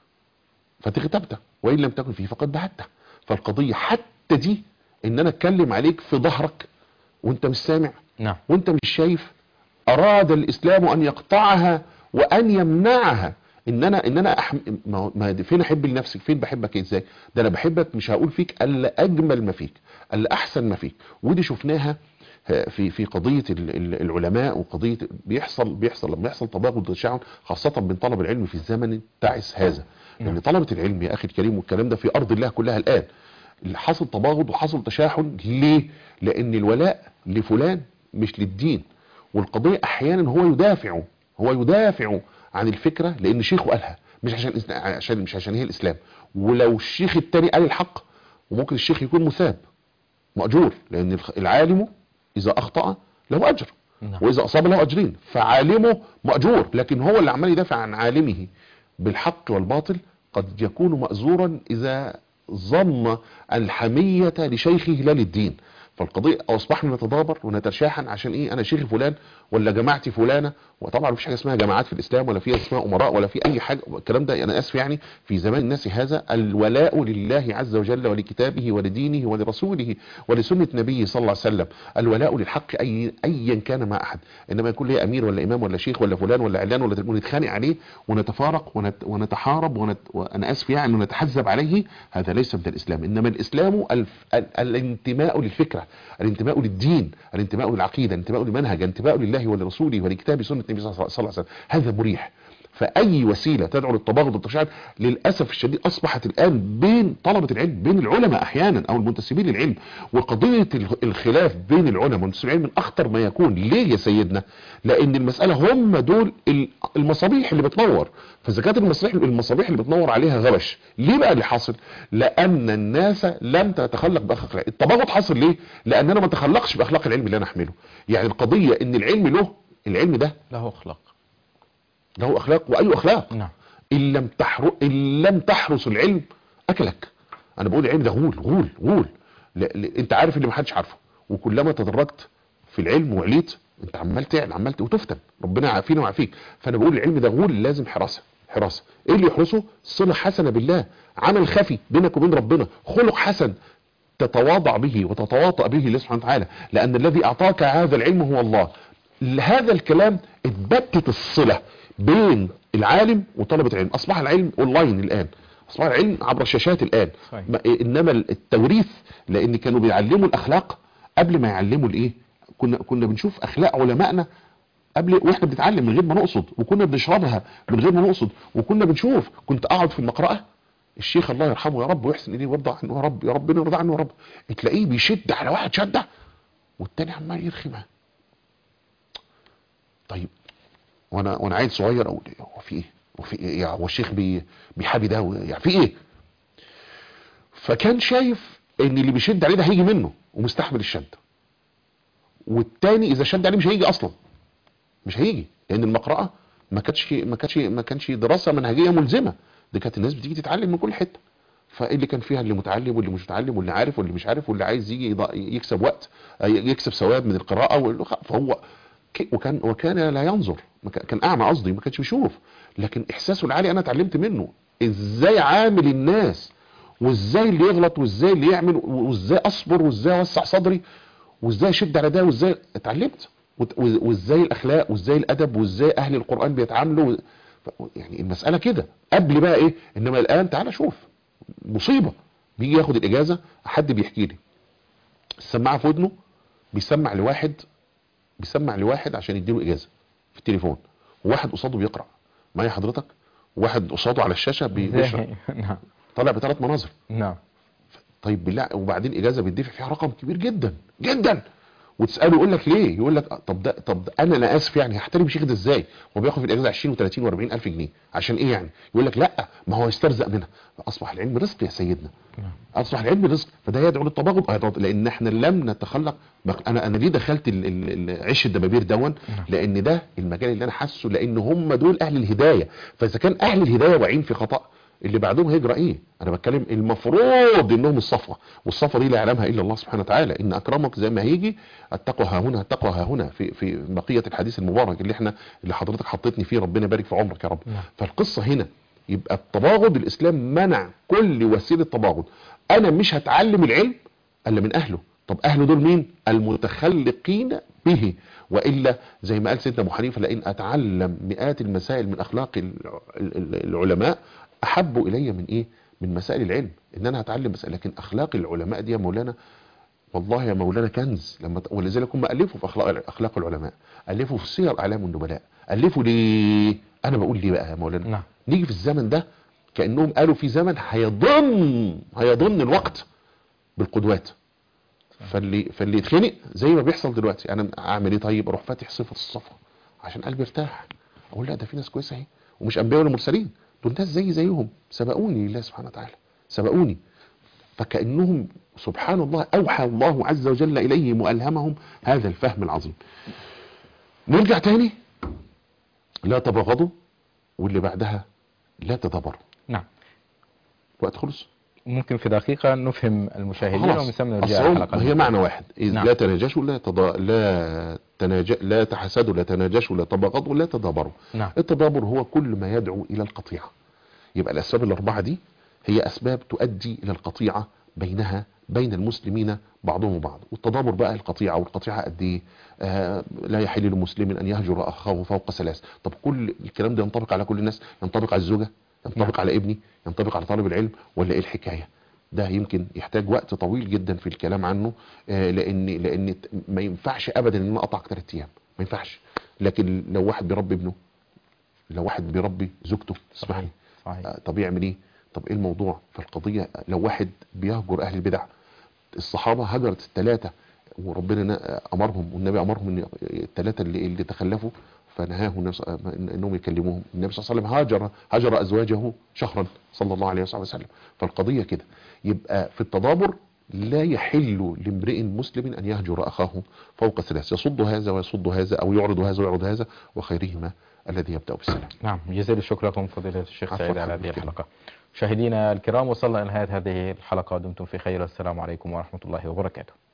فتغتبته وان لم تكن فيه فقد بهته فالقضيه حتى دي ان انا اتكلم عليك في ظهرك وانت مش سامع نعم وانت مش شايف اراد الاسلام ان يقطعها وان يمنعها ان انا ان انا أحم... ما هو- ما دي- فين احب لنفسك فين بحبك ازاي ده انا بحبك مش هقول فيك الا اجمل ما فيك الا احسن ما فيك ودي شفناها آه، في في قضيه ال- ال- العلماء وقضيه بيحصل بيحصل لما يحصل تباغض وتشاعن خاصه بين طلب العلم في الزمن التعس هذا لان طلبه العلم يا اخي الكريم والكلام ده في ارض الله كلها الان اللي حصل تباغض وحصل تشاحن ليه لان الولاء لفلان مش للدين والقضيه احيانا هو يدافع هو يدافع عن الفكره لان شيخه قالها مش عشان إسنا- عشان مش عشان هي الاسلام ولو الشيخ التاني قال الحق وممكن الشيخ يكون مثاب مأجور لأن الخ- العالم إذا أخطأ له أجر نعم. وإذا أصاب له أجرين فعالمه مأجور لكن هو اللي عمال يدافع عن عالمه بالحق والباطل قد يكون مأزورا إذا ظن الحمية لشيخه لا للدين فالقضية أصبحنا نتدابر ونتشاحن عشان إيه أنا شيخي فلان ولا جماعتي فلانة وطبعا مفيش حاجة اسمها جماعات في الإسلام ولا في اسمها أمراء ولا في أي حاجة الكلام ده أنا آسف يعني في زمان الناس هذا الولاء لله عز وجل ولكتابه ولدينه ولرسوله ولسنة نبيه صلى الله عليه وسلم الولاء للحق أي أيا كان مع أحد إنما يكون لي أمير ولا إمام ولا شيخ ولا فلان ولا علان ولا ونتخانق عليه ونتفارق ونت ونتحارب ونت وأنا آسف يعني ونتحزب عليه هذا ليس من الإسلام إنما الإسلام الف... ال... الانتماء للفكرة الانتماء للدين الانتماء للعقيدة الانتماء للمنهج الانتماء لله ولرسوله ولكتاب سنة النبي صلى الله عليه وسلم هذا مريح فأي وسيلة تدعو للتباغض والتشاعر للأسف الشديد أصبحت الآن بين طلبة العلم بين العلماء أحيانا أو المنتسبين للعلم وقضية ال- الخلاف بين العلماء والمنتسبين للعلم من أخطر ما يكون ليه يا سيدنا لأن المسألة هم دول ال- المصابيح اللي بتنور فإذا كانت المصابيح المصابيح اللي بتنور عليها غبش ليه بقى اللي حاصل لأن الناس لم تتخلق بأخلاق العلم. التباغض حاصل ليه لأن أنا ما تخلقش بأخلاق العلم اللي أنا أحمله يعني القضية إن العلم له العلم ده له أخلاق له اخلاق واي اخلاق نعم ان لم تحرس ان لم تحرس العلم اكلك انا بقول العلم ده غول غول غول ل... ل... انت عارف اللي محدش عارفه وكلما تدرجت في العلم وعليت انت عمال تعلى عمال ت- وتفتن ربنا يعافينا ويعافيك فانا بقول العلم ده غول لازم حراسه حراسه ايه اللي يحرسه صله حسنه بالله عمل خفي بينك وبين ربنا خلق حسن تتواضع به وتتواطأ به لله سبحانه وتعالى لأن الذي أعطاك هذا العلم هو الله هذا الكلام اتبتت الصلة بين العالم وطلبة العلم أصبح العلم أونلاين الآن أصبح العلم عبر الشاشات الآن صحيح. ما- إنما التوريث لأن كانوا بيعلموا الأخلاق قبل ما يعلموا الإيه كنا كنا بنشوف أخلاق علمائنا قبل واحنا بنتعلم من غير ما نقصد وكنا بنشربها من غير ما نقصد وكنا بنشوف كنت اقعد في المقرأة الشيخ الله يرحمه يا رب ويحسن اليه ويرضى عنه يا رب يا رب يرضى عنه يا رب تلاقيه بيشد على واحد شده والتاني عمال يرخي معاه طيب وانا وانا عيل صغير اقول إيه، هو في ايه هو في ايه يعني هو الشيخ بي بيحابي ده يعني في ايه فكان شايف ان اللي بيشد عليه ده هيجي منه ومستحمل الشد والتاني اذا شد عليه مش هيجي اصلا مش هيجي لان المقرأة ما كانتش ما كانتش ما كانش دراسة منهجية ملزمة دي كانت الناس بتيجي تتعلم من كل حتة فاللي كان فيها اللي متعلم واللي مش متعلم واللي عارف واللي مش عارف واللي عايز يجي يض- يكسب وقت يكسب ثواب من القراءة وال- فهو ك- وكان وكان لا ينظر ما كان كان اعمى قصدي ما كانش بيشوف لكن احساسه العالي انا اتعلمت منه ازاي عامل الناس وازاي اللي يغلط وازاي اللي يعمل وازاي اصبر وازاي اوسع صدري وازاي اشد على ده وازاي اتعلمت وت- و- وازاي الاخلاق وازاي الادب وازاي اهل القران بيتعاملوا و- ف- يعني المساله كده قبل بقى ايه انما الان تعالى شوف مصيبه بيجي ياخد الاجازه حد بيحكي لي السماعه في ودنه بيسمع لواحد بيسمع لواحد عشان يديله اجازه في التليفون وواحد قصاده بيقرا معايا حضرتك وواحد قصاده على الشاشه بي- بيشرح نعم طالع بثلاث مناظر نعم طيب بالله وبعدين اجازه بيدفع فيها رقم كبير جدا جدا وتساله يقول لك ليه يقول لك آه، طب ده طب ده انا انا اسف يعني هحترم الشيخ ده ازاي هو بياخد في الاجازه 20 و30 و40 الف جنيه عشان ايه يعني يقول لك لا ما هو يسترزق منها اصبح العلم رزق يا سيدنا اصبح العلم رزق فده يدعو للتباغض آه، لان احنا لم نتخلق بق- انا انا ليه دخلت ال- ال- ال- عش الدبابير دون لان ده المجال اللي انا حاسه لان هم دول اهل الهدايه فاذا كان اهل الهدايه واقعين في خطا اللي بعدهم هيجرى ايه انا بتكلم المفروض انهم الصفوه والصفوه دي لا يعلمها الا الله سبحانه وتعالى ان اكرمك زي ما هيجي التقوى ها هنا التقوى ها هنا في في بقيه الحديث المبارك اللي احنا اللي حضرتك حطيتني فيه ربنا يبارك في عمرك يا رب نعم. فالقصه هنا يبقى التباغض الاسلام منع كل وسيله تباغض انا مش هتعلم العلم الا من اهله طب اهله دول مين المتخلقين به والا زي ما قال سيدنا ابو حنيفه لئن اتعلم مئات المسائل من اخلاق الع- ال- ال- العلماء احب الي من ايه من مسائل العلم ان انا هتعلم مسائل لكن اخلاق العلماء دي يا مولانا والله يا مولانا كنز لما ت- ولذلك هم الفوا في اخلاق اخلاق العلماء الفوا في سير اعلام النبلاء الفوا ليه انا بقول ليه بقى يا مولانا نعم نيجي في الزمن ده كانهم قالوا في زمن هيضن هيضن الوقت بالقدوات فاللي فاللي يتخنق زي ما بيحصل دلوقتي انا اعمل ايه طيب اروح فاتح صفه الصفا عشان قلبي يرتاح اقول لا ده في ناس كويسه اهي ومش انبياء ولا مرسلين دول ناس زي زيهم سبقوني لله سبحانه وتعالى سبقوني فكانهم سبحان الله اوحى الله عز وجل اليهم والهمهم هذا الفهم العظيم نرجع تاني لا تبغضوا واللي بعدها لا تدبروا نعم وقت خلص ممكن في دقيقة نفهم المشاهدين خلاص ومن ثم أصل نرجع هم- الحلقة هي المقبلة. معنى واحد إذ نعم. لا تناجشوا لا تضا... لا تناج... لا تحسدوا لا تناجشوا لا تباغضوا لا تدابروا نعم التدابر هو كل ما يدعو الى القطيعه يبقى الاسباب الاربعه دي هي اسباب تؤدي الى القطيعه بينها بين المسلمين بعضهم وبعض والتدابر بقى القطيعه والقطيعه قد ايه آه لا يحل لمسلم ان يهجر اخاه فوق ثلاث طب كل الكلام ده ينطبق على كل الناس ينطبق على الزوجه ينطبق نعم. على ابني ينطبق على طالب العلم ولا ايه الحكايه ده يمكن يحتاج وقت طويل جدا في الكلام عنه آه، لان لان ما ينفعش ابدا ان انا اقطع ثلاث ايام ما ينفعش لكن لو واحد بيربي ابنه لو واحد بيربي زوجته اسمعي صحيح آه، طب يعمل ايه طب ايه الموضوع فالقضيه لو واحد بيهجر اهل البدع الصحابه هجرت الثلاثه وربنا نا- امرهم والنبي امرهم ان الثلاثه اللي, اللي تخلفوا فنهاهم النبي صلى- إن- انهم يكلموهم النبي صلى الله عليه وسلم هاجر هاجر ازواجه شهرا صلى الله عليه وصحبه وسلم فالقضيه كده يبقى في التدابر لا يحل لامرئ مسلم ان يهجر اخاه فوق ثلاث يصد هذا ويصد هذا او يعرض هذا ويعرض هذا وخيرهما الذي يبدا بالسلام نعم جزيل الشكر لكم فضيلة الشيخ عفواً سعيد على هذه حبيبي. الحلقة مشاهدينا الكرام وصلنا إلى نهاية هذه الحلقة دمتم في خير السلام عليكم ورحمة الله وبركاته